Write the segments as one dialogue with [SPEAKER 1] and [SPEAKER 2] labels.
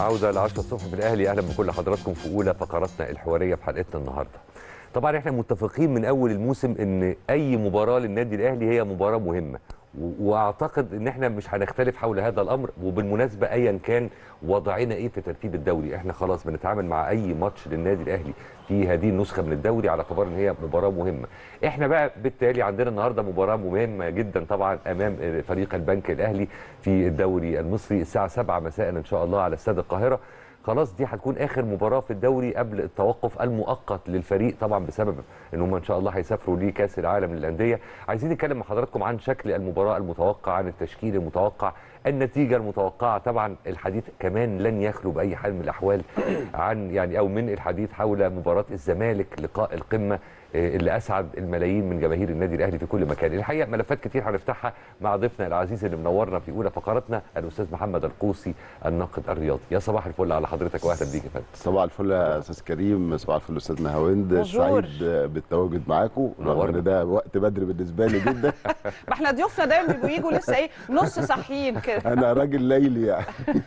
[SPEAKER 1] عودة ل 10 الصبح في الأهلي أهلا بكل حضراتكم في أولى فقراتنا الحوارية في حلقتنا النهاردة. طبعا احنا متفقين من أول الموسم إن أي مباراة للنادي الأهلي هي مباراة مهمة و- واعتقد ان احنا مش هنختلف حول هذا الامر وبالمناسبه ايا كان وضعنا ايه في ترتيب الدوري احنا خلاص بنتعامل مع اي ماتش للنادي الاهلي في هذه النسخه من الدوري على اعتبار ان هي مباراه مهمه احنا بقى بالتالي عندنا النهارده مباراه مهمه جدا طبعا امام فريق البنك الاهلي في الدوري المصري الساعه 7 مساء ان شاء الله على استاد القاهره خلاص دي هتكون اخر مباراه في الدوري قبل التوقف المؤقت للفريق طبعا بسبب ان هم ان شاء الله هيسافروا لكاس العالم للانديه عايزين نتكلم مع حضراتكم عن شكل المباراه المتوقع عن التشكيل المتوقع النتيجه المتوقعه طبعا الحديث كمان لن يخلو باي حال من الاحوال عن يعني او من الحديث حول مباراه الزمالك لقاء القمه آه، اللي اسعد الملايين من جماهير النادي الاهلي في كل مكان الحقيقه ملفات كتير هنفتحها مع ضيفنا العزيز اللي منورنا في اولى فقراتنا الاستاذ محمد القوسي الناقد الرياضي يا صباح الفل على حضرتك واهلا بيك يا فندم
[SPEAKER 2] صباح الفل يا استاذ كريم صباح الفل استاذ نهاوند
[SPEAKER 3] بونجور.
[SPEAKER 2] سعيد بالتواجد معاكم رغم
[SPEAKER 1] نورنا.
[SPEAKER 2] ان ده وقت بدري بالنسبه لي جدا
[SPEAKER 3] ما احنا ضيوفنا دايما بيبقوا يجوا لسه ايه نص صاحيين كده
[SPEAKER 2] انا راجل ليلي يعني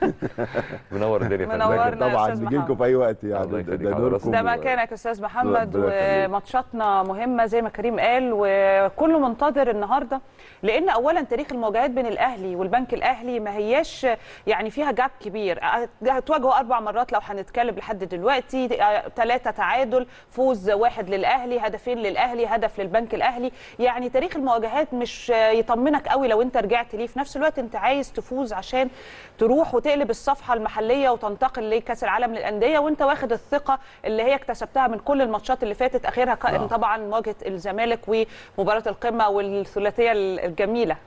[SPEAKER 1] منور الدنيا يا فندم.
[SPEAKER 3] منورنا.
[SPEAKER 2] لكن
[SPEAKER 3] يا
[SPEAKER 2] طبعا
[SPEAKER 3] أستاذ
[SPEAKER 2] نجي لكم
[SPEAKER 3] محمد.
[SPEAKER 2] في اي وقت
[SPEAKER 1] الله
[SPEAKER 2] يعني
[SPEAKER 1] يخليك
[SPEAKER 2] ده
[SPEAKER 1] على
[SPEAKER 2] دوركم
[SPEAKER 3] ده مكانك يا استاذ محمد
[SPEAKER 2] ربنا يخليك.
[SPEAKER 3] وماتشاتنا مهمه زي ما كريم قال وكله منتظر النهارده لان اولا تاريخ المواجهات بين الاهلي والبنك الاهلي ما هياش يعني فيها جاب كبير هتواجهوا اربع مرات لو هنتكلم لحد دلوقتي ثلاثه تعادل فوز واحد للاهلي هدفين للاهلي هدف للبنك الاهلي يعني تاريخ المواجهات مش يطمنك قوي لو انت رجعت ليه في نفس الوقت انت عايز تفوز عشان تروح وتقلب الصفحه المحليه وتنتقل لكاس العالم للانديه وانت واخد الثقه اللي هي اكتسبتها من كل الماتشات اللي فاتت اخرها كان
[SPEAKER 2] آه.
[SPEAKER 3] طبعا مواجهه الزمالك ومباراه القمه والثلاثيه الجميله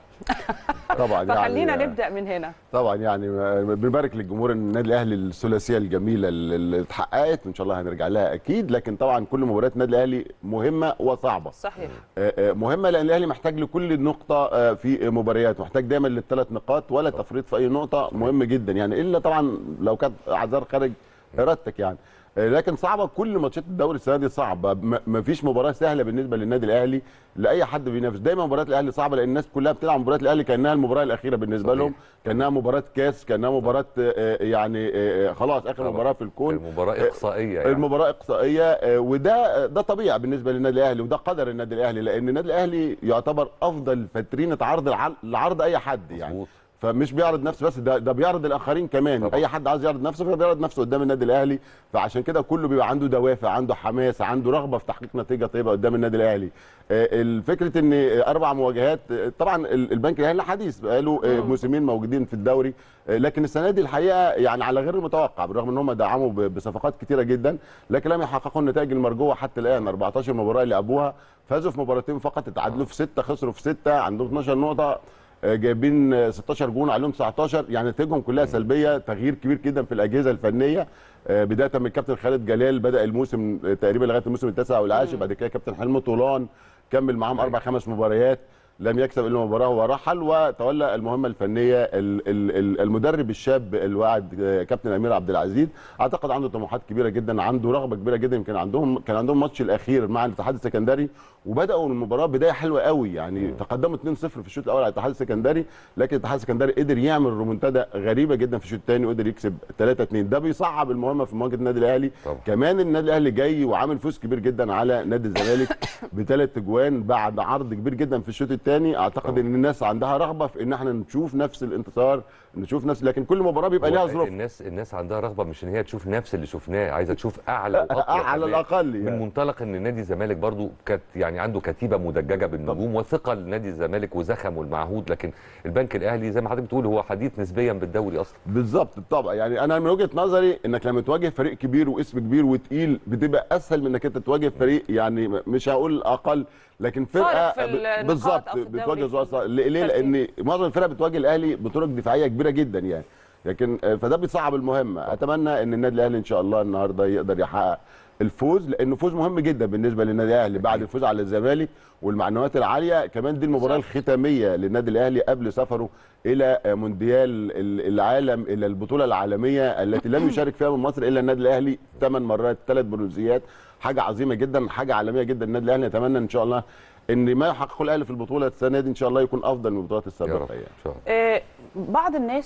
[SPEAKER 2] طبعا
[SPEAKER 3] فخلينا
[SPEAKER 2] يعني
[SPEAKER 3] نبدا من هنا
[SPEAKER 2] طبعا يعني بنبارك للجمهور النادي الاهلي الثلاثيه الجميله اللي اتحققت وان شاء الله هنرجع لها اكيد لكن طبعا كل مباريات النادي الاهلي مهمه وصعبه
[SPEAKER 3] صحيح
[SPEAKER 2] آه، آه، مهمه لان الاهلي محتاج لكل نقطه آه، في مباريات محتاج دايما للثلاث نقاط ولا تفريط في اي نقطه مهم جدا يعني الا طبعا لو كانت اعذار خارج ارادتك يعني آه، لكن صعبه كل ماتشات الدوري السنه دي صعبه م- مفيش مباراه سهله بالنسبه للنادي الاهلي لاي حد بينافس دايما مباريات الاهلي صعبه لان الناس كلها بتلعب مباريات الاهلي كانها المباراه الاخيره بالنسبه
[SPEAKER 1] صحيح.
[SPEAKER 2] لهم كانها مباراه كاس كانها مباراه آه، آه، يعني آه، آه، خلاص اخر
[SPEAKER 1] طبعاً.
[SPEAKER 2] مباراه في الكون
[SPEAKER 1] المباراه اقصائيه يعني.
[SPEAKER 2] المباراه اقصائيه آه، وده ده طبيعي بالنسبه للنادي الاهلي وده قدر النادي الاهلي لان النادي الاهلي يعتبر افضل فترينه عرض الع- لعرض اي حد يعني
[SPEAKER 1] مظبوط.
[SPEAKER 2] فمش بيعرض نفسه بس ده ده بيعرض الاخرين كمان
[SPEAKER 1] طبعا.
[SPEAKER 2] اي حد عايز يعرض نفسه فبيعرض نفسه قدام النادي الاهلي فعشان كده كله بيبقى عنده دوافع عنده حماس عنده رغبه في تحقيق نتيجه طيبه قدام النادي الاهلي آه، الفكره ان آه، اربع مواجهات آه، طبعا ال- البنك الاهلي حديث بقاله آه، موسمين موجودين في الدوري آه، لكن السنه دي الحقيقه يعني على غير المتوقع بالرغم ان هم دعموا ب- بصفقات كتيره جدا لكن لم يحققوا النتائج المرجوه حتى الان 14 مباراه اللي لعبوها فازوا في مباراتين فقط اتعادلوا في سته خسروا في سته عندهم 12 نقطه آه، جايبين آه، 16 جون عليهم 19 يعني نتائجهم كلها سلبيه تغيير كبير جدا في الاجهزه الفنيه آه، بدايه من الكابتن خالد جلال بدا الموسم آه، تقريبا لغايه الموسم التاسع والعاشر بعد كده كابتن حلمي طولان كمل معاهم اربع خمس مباريات لم يكسب الا مباراه ورحل وتولى المهمه الفنيه ال- ال- ال- المدرب الشاب الواعد آه، كابتن امير عبد العزيز اعتقد عنده طموحات كبيره جدا عنده رغبه كبيره جدا يمكن عندهم كان عندهم ماتش الاخير مع الاتحاد السكندري وبداوا المباراه بدايه حلوه قوي يعني تقدموا 2-0 في الشوط الاول على الاتحاد السكندري لكن الاتحاد السكندري قدر يعمل رومنتادا غريبه جدا في الشوط الثاني وقدر يكسب 3-2 ده بيصعب المهمه في مواجهه النادي الاهلي
[SPEAKER 1] طبعا.
[SPEAKER 2] كمان النادي الاهلي جاي وعامل فوز كبير جدا على نادي الزمالك بثلاث اجوان بعد عرض كبير جدا في الشوط الثاني اعتقد
[SPEAKER 1] طبعا.
[SPEAKER 2] ان الناس عندها رغبه في ان احنا نشوف نفس الانتصار نشوف نفس لكن كل مباراه بيبقى ليها
[SPEAKER 1] هو
[SPEAKER 2] ظروف
[SPEAKER 1] الناس الناس عندها رغبه مش ان هي تشوف نفس اللي شفناه عايزه تشوف اعلى واقوى
[SPEAKER 2] على
[SPEAKER 1] كمان.
[SPEAKER 2] الاقل
[SPEAKER 1] من
[SPEAKER 2] يعني
[SPEAKER 1] منطلق ان نادي الزمالك برضو كانت يعني عنده كتيبه مدججه بالنجوم وثقه لنادي الزمالك وزخمه المعهود لكن البنك الاهلي زي ما حضرتك بتقول هو حديث نسبيا بالدوري اصلا
[SPEAKER 2] بالظبط طبعا يعني انا من وجهه نظري انك لما تواجه فريق كبير واسم كبير وتقيل بتبقى اسهل من انك انت تواجه فريق يعني مش هقول اقل لكن فرقه
[SPEAKER 3] فارق في
[SPEAKER 2] ب-
[SPEAKER 3] النقاط
[SPEAKER 2] بالظبط
[SPEAKER 3] أو في الدوري
[SPEAKER 2] بتواجه
[SPEAKER 3] في
[SPEAKER 2] زوار ليه ليه؟
[SPEAKER 3] الترتيب.
[SPEAKER 2] لان معظم الفرق بتواجه الاهلي بطرق دفاعيه كبيره جدا يعني لكن آه، فده بيصعب المهمه اتمنى ان النادي الاهلي ان شاء الله النهارده يقدر يحقق الفوز لانه فوز مهم جدا بالنسبه للنادي الاهلي بعد الفوز على الزمالك والمعنويات العاليه كمان دي المباراه
[SPEAKER 3] بالظبط.
[SPEAKER 2] الختاميه للنادي الاهلي قبل سفره الى مونديال ال- العالم الى البطوله العالميه التي لم يشارك فيها من مصر الا النادي الاهلي ثمان مرات ثلاث برونزيات حاجه عظيمه جدا حاجه عالميه جدا النادي الاهلي نتمنى ان شاء الله ان ما يحققه الاهلي في البطوله السنه دي ان شاء الله يكون افضل من البطولات
[SPEAKER 1] يا رب
[SPEAKER 2] السابقه
[SPEAKER 1] ان
[SPEAKER 2] يعني
[SPEAKER 1] شاء الله
[SPEAKER 3] آه، بعض الناس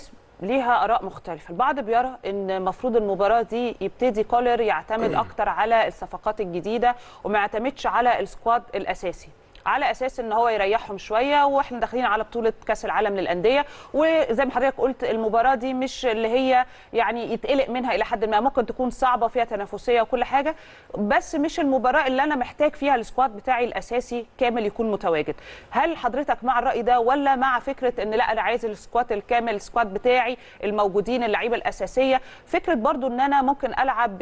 [SPEAKER 3] ليها اراء مختلفه البعض بيرى ان المفروض المباراه دي يبتدي كولر يعتمد اكتر على الصفقات الجديده وما يعتمدش على السكواد الاساسي على اساس ان هو يريحهم شويه واحنا داخلين على بطوله كاس العالم للانديه وزي ما حضرتك قلت المباراه دي مش اللي هي يعني يتقلق منها الى حد ما ممكن تكون صعبه فيها تنافسيه وكل حاجه بس مش المباراه اللي انا محتاج فيها السكواد بتاعي الاساسي كامل يكون متواجد هل حضرتك مع الراي ده ولا مع فكره ان لا انا عايز السكواد الكامل السكواد بتاعي الموجودين اللعيبه الاساسيه فكره برضو ان انا ممكن العب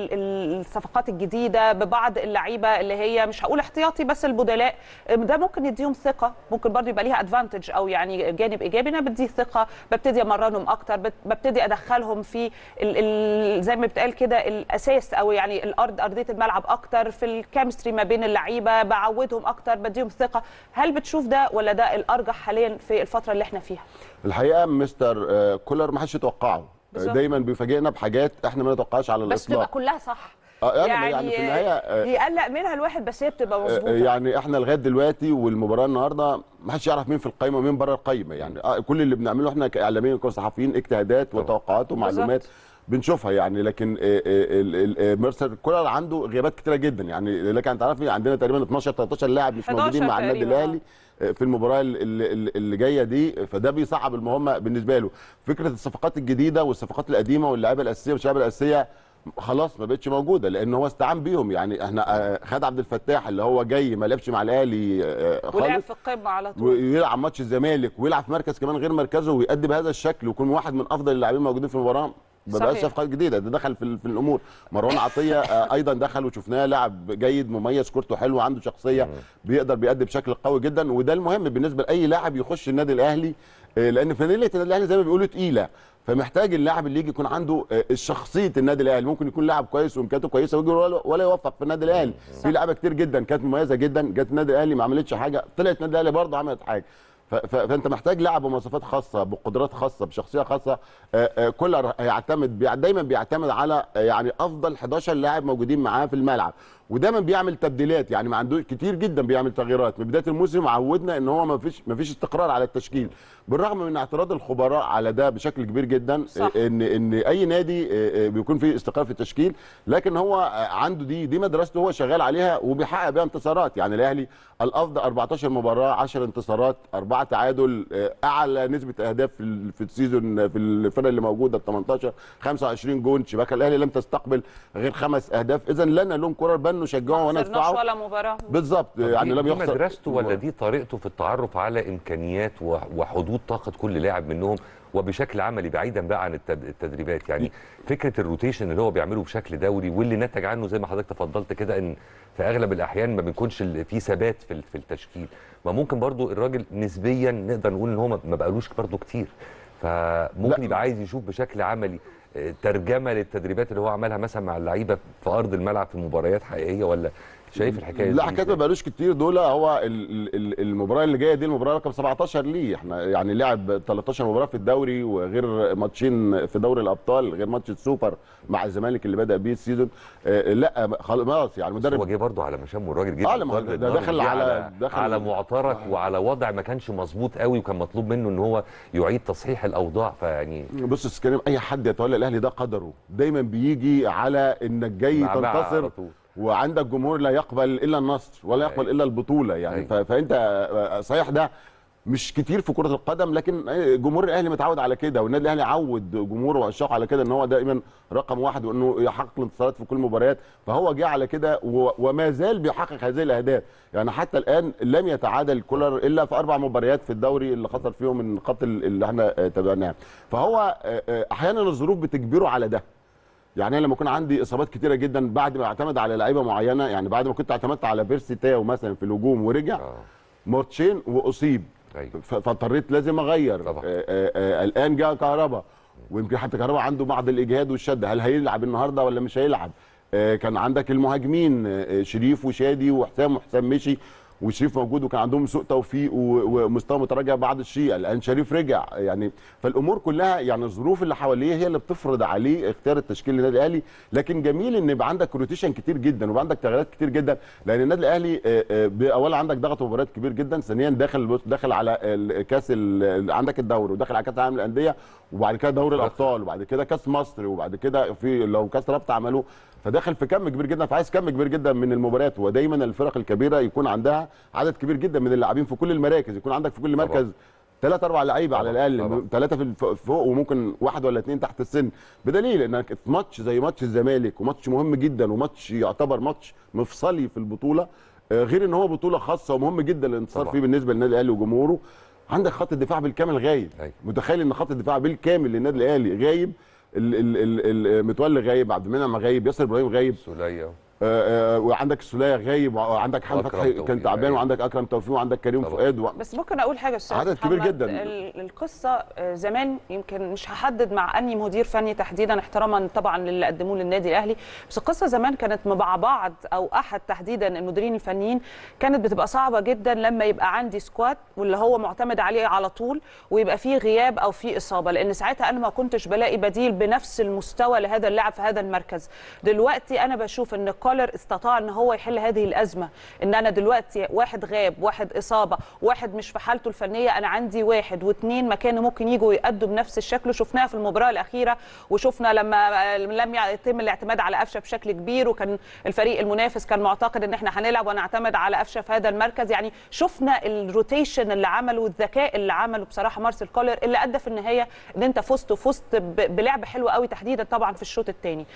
[SPEAKER 3] بالصفقات الجديده ببعض اللعيبه اللي هي مش هقول احتياطي بس البدلاء ده ممكن يديهم ثقه ممكن برضو يبقى ليها ادفانتج او يعني جانب ايجابي انا بدي ثقه ببتدي امرنهم اكتر بت- ببتدي ادخلهم في ال ال زي ما بتقال كده الاساس او يعني الارض ارضيه الملعب اكتر في الكيمستري ما بين اللعيبه بعودهم اكتر بديهم ثقه هل بتشوف ده ولا ده الارجح حاليا في الفتره اللي احنا فيها
[SPEAKER 2] الحقيقه مستر آه، كولر ما حدش يتوقعه
[SPEAKER 3] بالظبط.
[SPEAKER 2] دايما بيفاجئنا بحاجات احنا ما نتوقعش على
[SPEAKER 3] بس تبقى
[SPEAKER 2] الاطلاق
[SPEAKER 3] كلها صح
[SPEAKER 2] آه، يعني, يعني في النهايه آه،
[SPEAKER 3] يقلق منها الواحد بس هي بتبقى مظبوطه
[SPEAKER 2] يعني احنا لغايه دلوقتي والمباراه النهارده ما حدش يعرف مين في القايمه ومين بره القايمه يعني آه، كل اللي بنعمله احنا كاعلاميين كصحفيين اجتهادات وتوقعات ومعلومات بنشوفها يعني لكن آه، آه، ال- ال- آه، ميرسر كولر عنده غيابات كتيره جدا يعني لكن انت عارف عندنا تقريبا 12 13 لاعب مش
[SPEAKER 3] 11
[SPEAKER 2] موجودين مع النادي
[SPEAKER 3] تقريباً،
[SPEAKER 2] الاهلي آه، في المباراه ال- ال- اللي جايه دي فده بيصعب المهمه بالنسبه له فكره الصفقات الجديده والصفقات القديمه واللعيبه الاساسيه والشباب الاساسيه خلاص ما بقتش موجوده لان هو استعان بيهم يعني احنا آه، خد عبد الفتاح اللي هو جاي ما لعبش مع الاهلي آه،
[SPEAKER 3] ولعب
[SPEAKER 2] خالص
[SPEAKER 3] في القمه على طول
[SPEAKER 2] ويلعب ماتش الزمالك ويلعب في مركز كمان غير مركزه ويأدي بهذا الشكل ويكون واحد من افضل اللاعبين الموجودين في المباراه ما بقاش
[SPEAKER 3] صحيح.
[SPEAKER 2] صفقات جديده ده دخل في, ال- في الامور مروان عطيه آه، ايضا دخل وشفناه لاعب جيد مميز كورته حلوه عنده شخصيه بيقدر بيأدي بشكل قوي جدا وده المهم بالنسبه لاي لاعب يخش النادي الاهلي آه، لان فانيله النادي الاهلي زي ما بيقولوا تقيله فمحتاج اللاعب اللي يجي يكون عنده آه، شخصيه النادي الاهلي ممكن يكون لاعب كويس وامكانياته كويسه ويجي ولا, ولا يوفق في النادي الاهلي في لعيبه كتير جدا كانت مميزه جدا جت النادي الاهلي ما عملتش حاجه طلعت النادي الاهلي برضه عملت حاجه ف- ف- فانت محتاج لاعب بمواصفات خاصه بقدرات خاصه بشخصيه خاصه آه، آه، كولر هيعتمد بيع- دايما بيعتمد على آه، يعني افضل 11 لاعب موجودين معاه في الملعب ودايما بيعمل تبديلات يعني ما عنده كتير جدا بيعمل تغييرات من بدايه الموسم عودنا ان هو ما فيش ما فيش استقرار على التشكيل بالرغم من اعتراض الخبراء على ده بشكل كبير جدا
[SPEAKER 3] صح.
[SPEAKER 2] آه، ان ان اي نادي آه، آه، بيكون فيه استقرار في التشكيل لكن هو آه، عنده دي دي مدرسته هو شغال عليها وبيحقق بيها انتصارات يعني الاهلي الافضل 14 مباراه 10 انتصارات اربعه تعادل آه، اعلى نسبه اهداف في ال- في السيزون في الفرق اللي موجوده ال 18 25 جون شباكه الاهلي لم تستقبل غير خمس اهداف اذا لنا لهم كره بل نشجعه
[SPEAKER 3] ما خسرناش
[SPEAKER 2] وندفعه
[SPEAKER 3] ولا مباراه
[SPEAKER 2] بالظبط
[SPEAKER 1] طب
[SPEAKER 2] يعني
[SPEAKER 1] دي-
[SPEAKER 2] لم
[SPEAKER 1] دي
[SPEAKER 2] يخسر
[SPEAKER 1] مدرسته ولا دي طريقته في التعرف على امكانيات و- وحدود طاقه كل لاعب منهم وبشكل عملي بعيدا بقى عن التد- التدريبات يعني فكره الروتيشن اللي هو بيعمله بشكل دوري واللي نتج عنه زي ما حضرتك تفضلت كده ان في اغلب الاحيان ما بيكونش ال- في ثبات في ال- في التشكيل ما ممكن برضو الراجل نسبيا نقدر نقول ان هو ما- ما بقالوش برضو كتير فممكن
[SPEAKER 2] لا.
[SPEAKER 1] يبقى عايز يشوف بشكل عملي آه، ترجمه للتدريبات اللي هو عملها مثلا مع اللعيبه في ارض الملعب في مباريات حقيقيه ولا شايف الحكايه
[SPEAKER 2] لا
[SPEAKER 1] دي
[SPEAKER 2] حكايه
[SPEAKER 1] إزاي؟
[SPEAKER 2] ما بقالوش كتير دول هو ال- ال- المباراه اللي جايه دي المباراه رقم 17 ليه احنا يعني لعب 13 مباراه في الدوري وغير ماتشين في دوري الابطال غير ماتش السوبر مع الزمالك اللي بدا بيه السيزون آه، لا خلاص يعني
[SPEAKER 1] هو
[SPEAKER 2] مدرب
[SPEAKER 1] جه برضه على مشام والراجل جه
[SPEAKER 2] آه، لما هو
[SPEAKER 1] بالضرب
[SPEAKER 2] ده
[SPEAKER 1] النار،
[SPEAKER 2] دخل
[SPEAKER 1] جه
[SPEAKER 2] على-
[SPEAKER 1] على
[SPEAKER 2] دخل-
[SPEAKER 1] على معترك وعلى وضع ما كانش مظبوط قوي وكان مطلوب منه ان هو يعيد تصحيح الاوضاع فيعني
[SPEAKER 2] بص يا أستاذ كريم اي حد يتولى الاهلي ده قدره دايما بيجي على انك جاي
[SPEAKER 1] مع- مع على
[SPEAKER 2] تنتصر
[SPEAKER 1] طول.
[SPEAKER 2] وعندك جمهور لا يقبل الا النصر ولا
[SPEAKER 1] أيوة.
[SPEAKER 2] يقبل الا البطوله يعني
[SPEAKER 1] أيوة.
[SPEAKER 2] ف- فانت آه، صحيح ده مش كتير في كره القدم لكن جمهور الاهلي متعود على كده والنادي الاهلي عود جمهوره وعشاقه على كده ان هو دائما رقم واحد وانه يحقق الانتصارات في كل المباريات فهو جه على كده و- وما زال بيحقق هذه الاهداف يعني حتى الان لم يتعادل كولر الا في اربع مباريات في الدوري اللي خسر فيهم النقاط اللي احنا آه، تابعناها فهو آه، آه، احيانا الظروف بتجبره على ده يعني انا لما يكون عندي اصابات كتيره جدا بعد ما اعتمد على لعيبه معينه يعني بعد ما كنت اعتمدت على بيرسي تاو مثلا في الهجوم ورجع
[SPEAKER 1] اه
[SPEAKER 2] ماتشين واصيب
[SPEAKER 1] ايوه
[SPEAKER 2] ف- فاضطريت لازم اغير
[SPEAKER 1] طبعا.
[SPEAKER 2] آه، آه، آه، الان جاء كهربا ويمكن حتى كهربا عنده بعض الاجهاد والشده هل هيلعب النهارده ولا مش هيلعب آه، كان عندك المهاجمين آه، شريف وشادي وحسام وحسام مشي وشريف موجود وكان عندهم سوء توفيق و- ومستوى متراجع بعض الشيء الان شريف رجع يعني فالامور كلها يعني الظروف اللي حواليه هي اللي بتفرض عليه اختيار التشكيل للنادي الاهلي لكن جميل ان يبقى عندك روتيشن كتير جدا ويبقى عندك تغييرات كتير جدا لان النادي الاهلي آه، آه، ب- اولا عندك ضغط مباريات كبير جدا ثانيا داخل داخل على ال- كاس ال- عندك الدوري وداخل على كاس العالم للانديه وبعد كده دوري الابطال وبعد كده كاس مصر وبعد كده في لو كاس رابطه عملوه فداخل في كم كبير جدا فعايز كم كبير جدا من المباريات ودايما الفرق الكبيره يكون عندها عدد كبير جدا من اللاعبين في كل المراكز يكون عندك في كل مركز ثلاث اربع لعيبه على
[SPEAKER 1] طبعاً،
[SPEAKER 2] الاقل
[SPEAKER 1] طبعاً.
[SPEAKER 2] ثلاثه في الف- فوق وممكن واحد ولا اثنين تحت السن بدليل انك في ماتش زي ماتش الزمالك وماتش مهم جدا وماتش يعتبر ماتش مفصلي في البطوله آه، غير ان هو بطوله خاصه ومهم جدا الانتصار
[SPEAKER 1] طبعاً.
[SPEAKER 2] فيه بالنسبه للنادي الاهلي وجمهوره عندك خط الدفاع بالكامل غايب
[SPEAKER 1] أيوة.
[SPEAKER 2] متخيل ان خط الدفاع بالكامل للنادي الاهلي غايب ال- ال- ال- ال- متولي غايب عبد المنعم غايب ياسر ابراهيم غايب
[SPEAKER 1] سوليه
[SPEAKER 2] آه، آه، وعندك السوليه غايب وعندك حمد
[SPEAKER 1] وأكرم
[SPEAKER 2] فتحي
[SPEAKER 1] توفيق
[SPEAKER 2] كان تعبان
[SPEAKER 1] غايب.
[SPEAKER 2] وعندك اكرم توفيق وعندك كريم
[SPEAKER 1] طبعاً.
[SPEAKER 2] فؤاد و...
[SPEAKER 3] بس ممكن اقول حاجه استاذ
[SPEAKER 2] عدد كبير
[SPEAKER 3] محمد،
[SPEAKER 2] جداً.
[SPEAKER 3] ال- القصه آه، زمان يمكن مش هحدد مع اني مدير فني تحديدا احتراما طبعا للي قدموه للنادي الاهلي بس القصه زمان كانت مع بعض او احد تحديدا المديرين الفنيين كانت بتبقى صعبه جدا لما يبقى عندي سكواد واللي هو معتمد عليه على طول ويبقى فيه غياب او فيه اصابه لان ساعتها انا ما كنتش بلاقي بديل بنفس المستوى لهذا اللاعب في هذا المركز دلوقتي انا بشوف ان كولر استطاع ان هو يحل هذه الازمه ان انا دلوقتي واحد غاب واحد اصابه واحد مش في حالته الفنيه انا عندي واحد واثنين مكانه ممكن يجوا يأدوا بنفس الشكل وشفناها في المباراه الاخيره وشفنا لما لم يتم الاعتماد على قفشه بشكل كبير وكان الفريق المنافس كان معتقد ان احنا هنلعب ونعتمد على قفشه في هذا المركز يعني شفنا الروتيشن اللي عمله والذكاء اللي عمله بصراحه مارسيل كولر اللي ادى في النهايه ان انت فزت وفزت ب- بلعب حلو قوي تحديدا طبعا في الشوط الثاني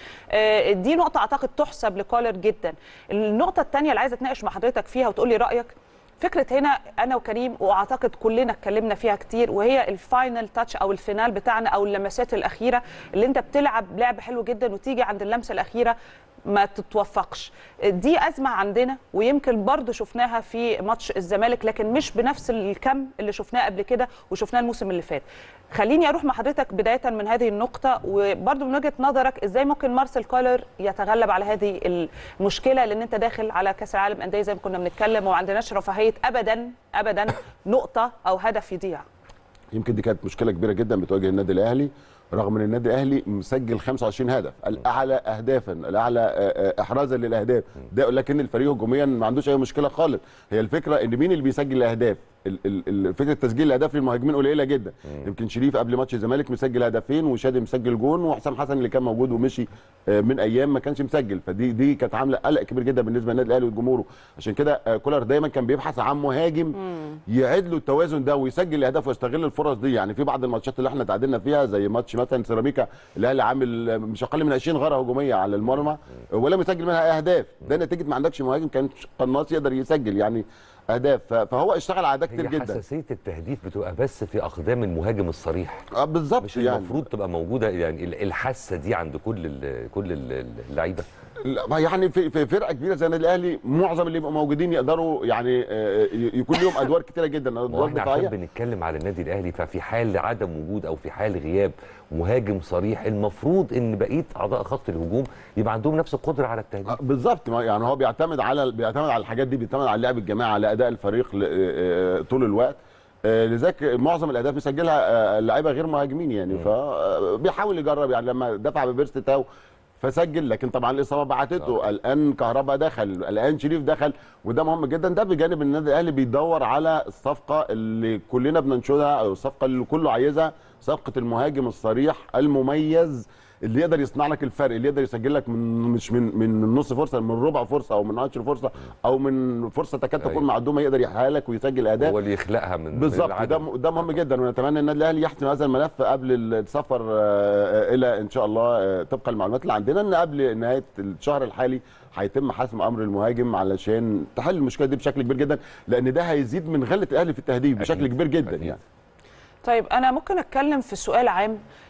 [SPEAKER 3] دي نقطه اعتقد تحسب لكولر جدا النقطه الثانيه اللي عايزه اتناقش مع حضرتك فيها وتقول لي رايك فكره هنا انا وكريم واعتقد كلنا اتكلمنا فيها كتير وهي الفاينل تاتش او الفينال بتاعنا او اللمسات الاخيره اللي انت بتلعب لعب حلو جدا وتيجي عند اللمسه الاخيره ما تتوفقش دي ازمه عندنا ويمكن برضو شفناها في ماتش الزمالك لكن مش بنفس الكم اللي شفناه قبل كده وشفناه الموسم اللي فات خليني اروح مع حضرتك بدايه من هذه النقطه وبرضو من وجهه نظرك ازاي ممكن مارسيل كولر يتغلب على هذه المشكله لان انت داخل على كاس العالم انديه زي ما كنا بنتكلم وما عندناش رفاهيه ابدا ابدا نقطه او هدف يضيع
[SPEAKER 2] يمكن دي كانت مشكله كبيره جدا بتواجه النادي الاهلي رغم ان النادي الاهلي مسجل 25 هدف الاعلى اهدافا الاعلى آه، آه، احرازا للاهداف ده لكن الفريق هجوميا ما عندوش اي مشكله خالص هي الفكره ان مين اللي بيسجل الاهداف ال- ال- ال- فكره تسجيل الاهداف للمهاجمين قليله جدا يمكن شريف قبل ماتش الزمالك مسجل هدفين وشادي مسجل جون وحسام حسن اللي كان موجود ومشي آه، من ايام ما كانش مسجل فدي دي كانت عامله قلق كبير جدا بالنسبه للنادي الاهلي وجمهوره عشان كده آه، كولر دايما كان بيبحث عن مهاجم يعيد له التوازن ده ويسجل الاهداف ويستغل الفرص دي يعني في بعض الماتشات اللي احنا تعادلنا فيها زي ماتش مثلا سيراميكا الاهلي عامل مش اقل من 20 غاره هجوميه على المرمى ولم يسجل منها اي اهداف ده نتيجه ما عندكش مهاجم كان قناص يقدر يسجل يعني اهداف ف- فهو اشتغل على ده كتير
[SPEAKER 1] هي
[SPEAKER 2] جدا
[SPEAKER 1] حساسيه التهديف بتبقى بس في اقدام المهاجم الصريح
[SPEAKER 2] آه، بالظبط
[SPEAKER 1] مش
[SPEAKER 2] يعني
[SPEAKER 1] المفروض تبقى موجوده يعني ال- الحاسه دي عند كل ال- كل ال- اللعيبه
[SPEAKER 2] لا، ما يعني في في فرقه كبيره زي النادي الاهلي معظم اللي يبقوا موجودين يقدروا يعني آه، ي- يكون لهم ادوار كتيره جدا
[SPEAKER 1] ما هو
[SPEAKER 2] ادوار
[SPEAKER 1] احنا عشان
[SPEAKER 2] دفاعيه
[SPEAKER 1] بنتكلم على النادي الاهلي ففي حال عدم وجود او في حال غياب مهاجم صريح المفروض ان بقيه اعضاء خط الهجوم يبقى عندهم نفس القدره على التهديف
[SPEAKER 2] آه، بالظبط ما- يعني هو بيعتمد على بيعتمد على الحاجات دي بيعتمد على اللعب الجماعي على اداء الفريق ل- آه، آه، طول الوقت آه، لذلك معظم الاهداف بيسجلها آه، لعيبه غير مهاجمين يعني فبيحاول يجرب يعني لما دفع ببيرست تاو فسجل لكن طبعا الاصابه بعتته الان كهربا دخل الان شريف دخل وده مهم جدا ده بجانب النادي الاهلي بيدور على الصفقه اللي كلنا بننشدها او الصفقه اللي كله عايزها صفقه المهاجم الصريح المميز اللي يقدر يصنع لك الفرق اللي يقدر يسجل لك من مش من من نص فرصه من ربع فرصه او من عشر فرصه او من فرصه تكاد تكون
[SPEAKER 1] أيوة.
[SPEAKER 2] معدومه يقدر يحققها لك ويسجل اهداف
[SPEAKER 1] هو اللي يخلقها من من
[SPEAKER 2] بالظبط
[SPEAKER 1] العدم.
[SPEAKER 2] ده ده مهم جدا ونتمنى النادي الاهلي يحسم هذا الملف قبل السفر آه، الى ان شاء الله آه، طبقا المعلومات اللي عندنا ان قبل نهايه الشهر الحالي هيتم حسم امر المهاجم علشان تحل المشكله دي بشكل كبير جدا لان ده هيزيد من غله الاهلي في التهديف بشكل
[SPEAKER 1] أكيد.
[SPEAKER 2] كبير جدا
[SPEAKER 1] أكيد.
[SPEAKER 2] يعني
[SPEAKER 3] طيب انا ممكن اتكلم في سؤال عام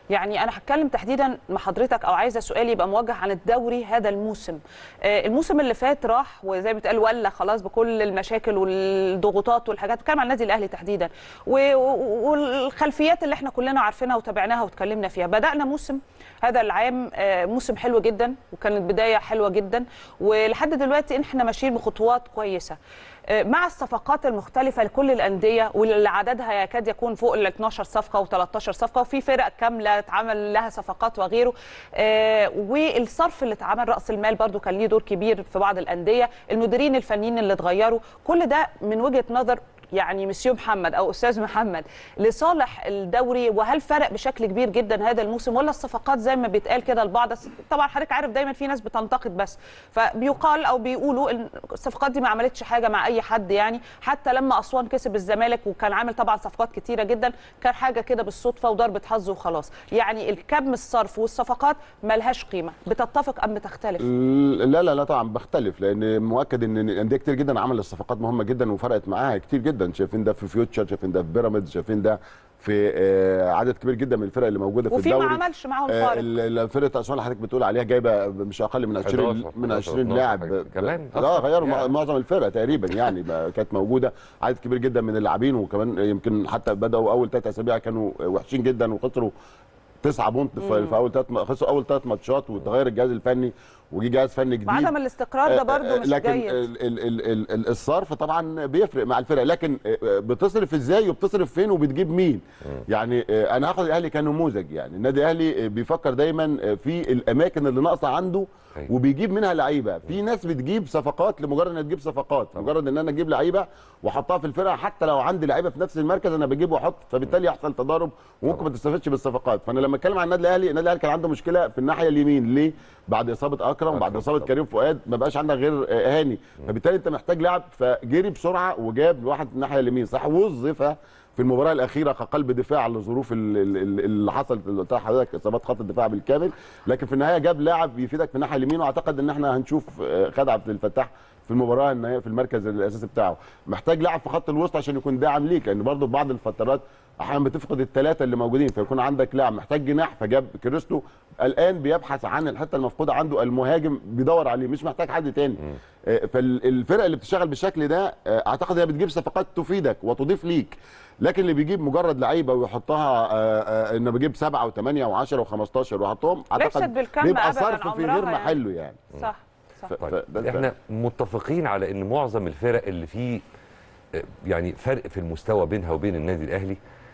[SPEAKER 3] يعني انا هتكلم تحديدا مع حضرتك او عايزه سؤالي يبقى موجه عن الدوري هذا الموسم آه، الموسم اللي فات راح وزي ما بتقال ولا خلاص بكل المشاكل والضغوطات والحاجات بتكلم عن النادي الاهلي تحديدا و- و- والخلفيات اللي احنا كلنا عارفينها وتابعناها واتكلمنا فيها بدانا موسم هذا العام آه، موسم حلو جدا وكانت بدايه حلوه جدا ولحد دلوقتي احنا ماشيين بخطوات كويسه آه، مع الصفقات المختلفة لكل الأندية واللي عددها يكاد يكون فوق ال 12 صفقة و13 صفقة وفي فرق كاملة اتعمل لها صفقات وغيره آه، والصرف اللي اتعمل رأس المال برضو كان ليه دور كبير في بعض الأندية المديرين الفنيين اللي اتغيروا كل ده من وجهة نظر يعني مسيو محمد او استاذ محمد لصالح الدوري وهل فرق بشكل كبير جدا هذا الموسم ولا الصفقات زي ما بيتقال كده البعض طبعا حضرتك عارف دايما في ناس بتنتقد بس فبيقال او بيقولوا ان الصفقات دي ما عملتش حاجه مع اي حد يعني حتى لما اسوان كسب الزمالك وكان عامل طبعا صفقات كتيره جدا كان حاجه كده بالصدفه وضربه حظ وخلاص يعني الكم الصرف والصفقات ملهاش قيمه بتتفق ام بتختلف
[SPEAKER 2] لا لا لا طبعا بختلف لان مؤكد ان الانديه كتير جدا عملت صفقات مهمه جدا وفرقت معاها كتير جدا شايفين ده في فيوتشر شايفين ده في بيراميدز شايفين ده في آه، عدد كبير جدا من الفرق اللي موجوده في
[SPEAKER 3] وفي ما
[SPEAKER 2] الدوري
[SPEAKER 3] عملش معاهم
[SPEAKER 2] آه،
[SPEAKER 3] فارق
[SPEAKER 2] ال- ال- فرقه اسوان اللي حضرتك بتقول عليها جايبه مش اقل من 20
[SPEAKER 1] 11
[SPEAKER 2] من 20
[SPEAKER 1] 12
[SPEAKER 2] لاعب
[SPEAKER 1] حاجة. كمان
[SPEAKER 2] اه
[SPEAKER 1] أكتر.
[SPEAKER 2] غيروا مع-
[SPEAKER 1] يعني.
[SPEAKER 2] معظم الفرقه تقريبا يعني بقى كانت موجوده عدد كبير جدا من اللاعبين وكمان يمكن حتى بداوا اول ثلاث اسابيع كانوا وحشين جدا وخسروا تسعة بونت في في اول ثلاث خسروا اول ثلاث ماتشات وتغير الجهاز الفني وجي جهاز فني جديد
[SPEAKER 3] وعدم الاستقرار ده
[SPEAKER 2] آه،
[SPEAKER 3] برضو
[SPEAKER 2] آه،
[SPEAKER 3] مش
[SPEAKER 2] لكن
[SPEAKER 3] جيد
[SPEAKER 2] ال- ال- ال- ال- ال- الصرف طبعا بيفرق مع الفرق لكن آه، آه، بتصرف ازاي وبتصرف فين وبتجيب مين يعني آه، انا هاخد الاهلي كنموذج يعني النادي الاهلي آه، بيفكر دايما آه، في الاماكن اللي ناقصه عنده
[SPEAKER 1] أيوة.
[SPEAKER 2] وبيجيب منها لعيبه في ناس بتجيب صفقات لمجرد انها تجيب صفقات مجرد ان انا اجيب لعيبه واحطها في الفرقه حتى لو عندي لعيبه في نفس المركز انا بجيب واحط فبالتالي يحصل تضارب وممكن ما تستفدش بالصفقات فانا لما اتكلم عن النادي الاهلي النادي الاهلي كان عنده مشكله في الناحيه اليمين ليه بعد اصابه اكرم وبعد
[SPEAKER 1] أكرم
[SPEAKER 2] اصابه
[SPEAKER 1] طبعا.
[SPEAKER 2] كريم فؤاد ما بقاش عندك غير آه، هاني فبالتالي انت محتاج لاعب فجري بسرعه وجاب واحد في الناحيه اليمين صح وظف في المباراه الاخيره كقلب دفاع لظروف ال- ال- ال- اللي حصلت اللي قلتها لحضرتك اصابات خط الدفاع بالكامل لكن في النهايه جاب لاعب يفيدك في الناحيه اليمين واعتقد ان احنا هنشوف آه، خدعه عبد الفتاح في المباراه النهائيه في المركز الاساسي بتاعه محتاج لاعب في خط الوسط عشان يكون داعم ليك لان برضه في بعض الفترات احيانا بتفقد الثلاثه اللي موجودين فيكون عندك لاعب محتاج جناح فجاب كريستو الان بيبحث عن الحته المفقوده عنده المهاجم بيدور عليه مش محتاج حد تاني آه، فالفرق اللي بتشتغل بالشكل ده آه، اعتقد هي بتجيب صفقات تفيدك وتضيف ليك لكن اللي بيجيب مجرد لعيبه ويحطها آه، آه، انه بيجيب سبعه وثمانيه و10 و15 ويحطهم
[SPEAKER 3] ليست
[SPEAKER 2] اعتقد
[SPEAKER 3] بالكم
[SPEAKER 2] بيبقى
[SPEAKER 3] أبداً
[SPEAKER 2] صرف في
[SPEAKER 3] عمرها
[SPEAKER 2] غير
[SPEAKER 3] يعني.
[SPEAKER 2] محله يعني
[SPEAKER 3] صح صح
[SPEAKER 2] ف-
[SPEAKER 1] طيب
[SPEAKER 2] فده الفرق.
[SPEAKER 1] احنا متفقين على ان معظم الفرق اللي فيه آه، يعني فرق في المستوى بينها وبين النادي الاهلي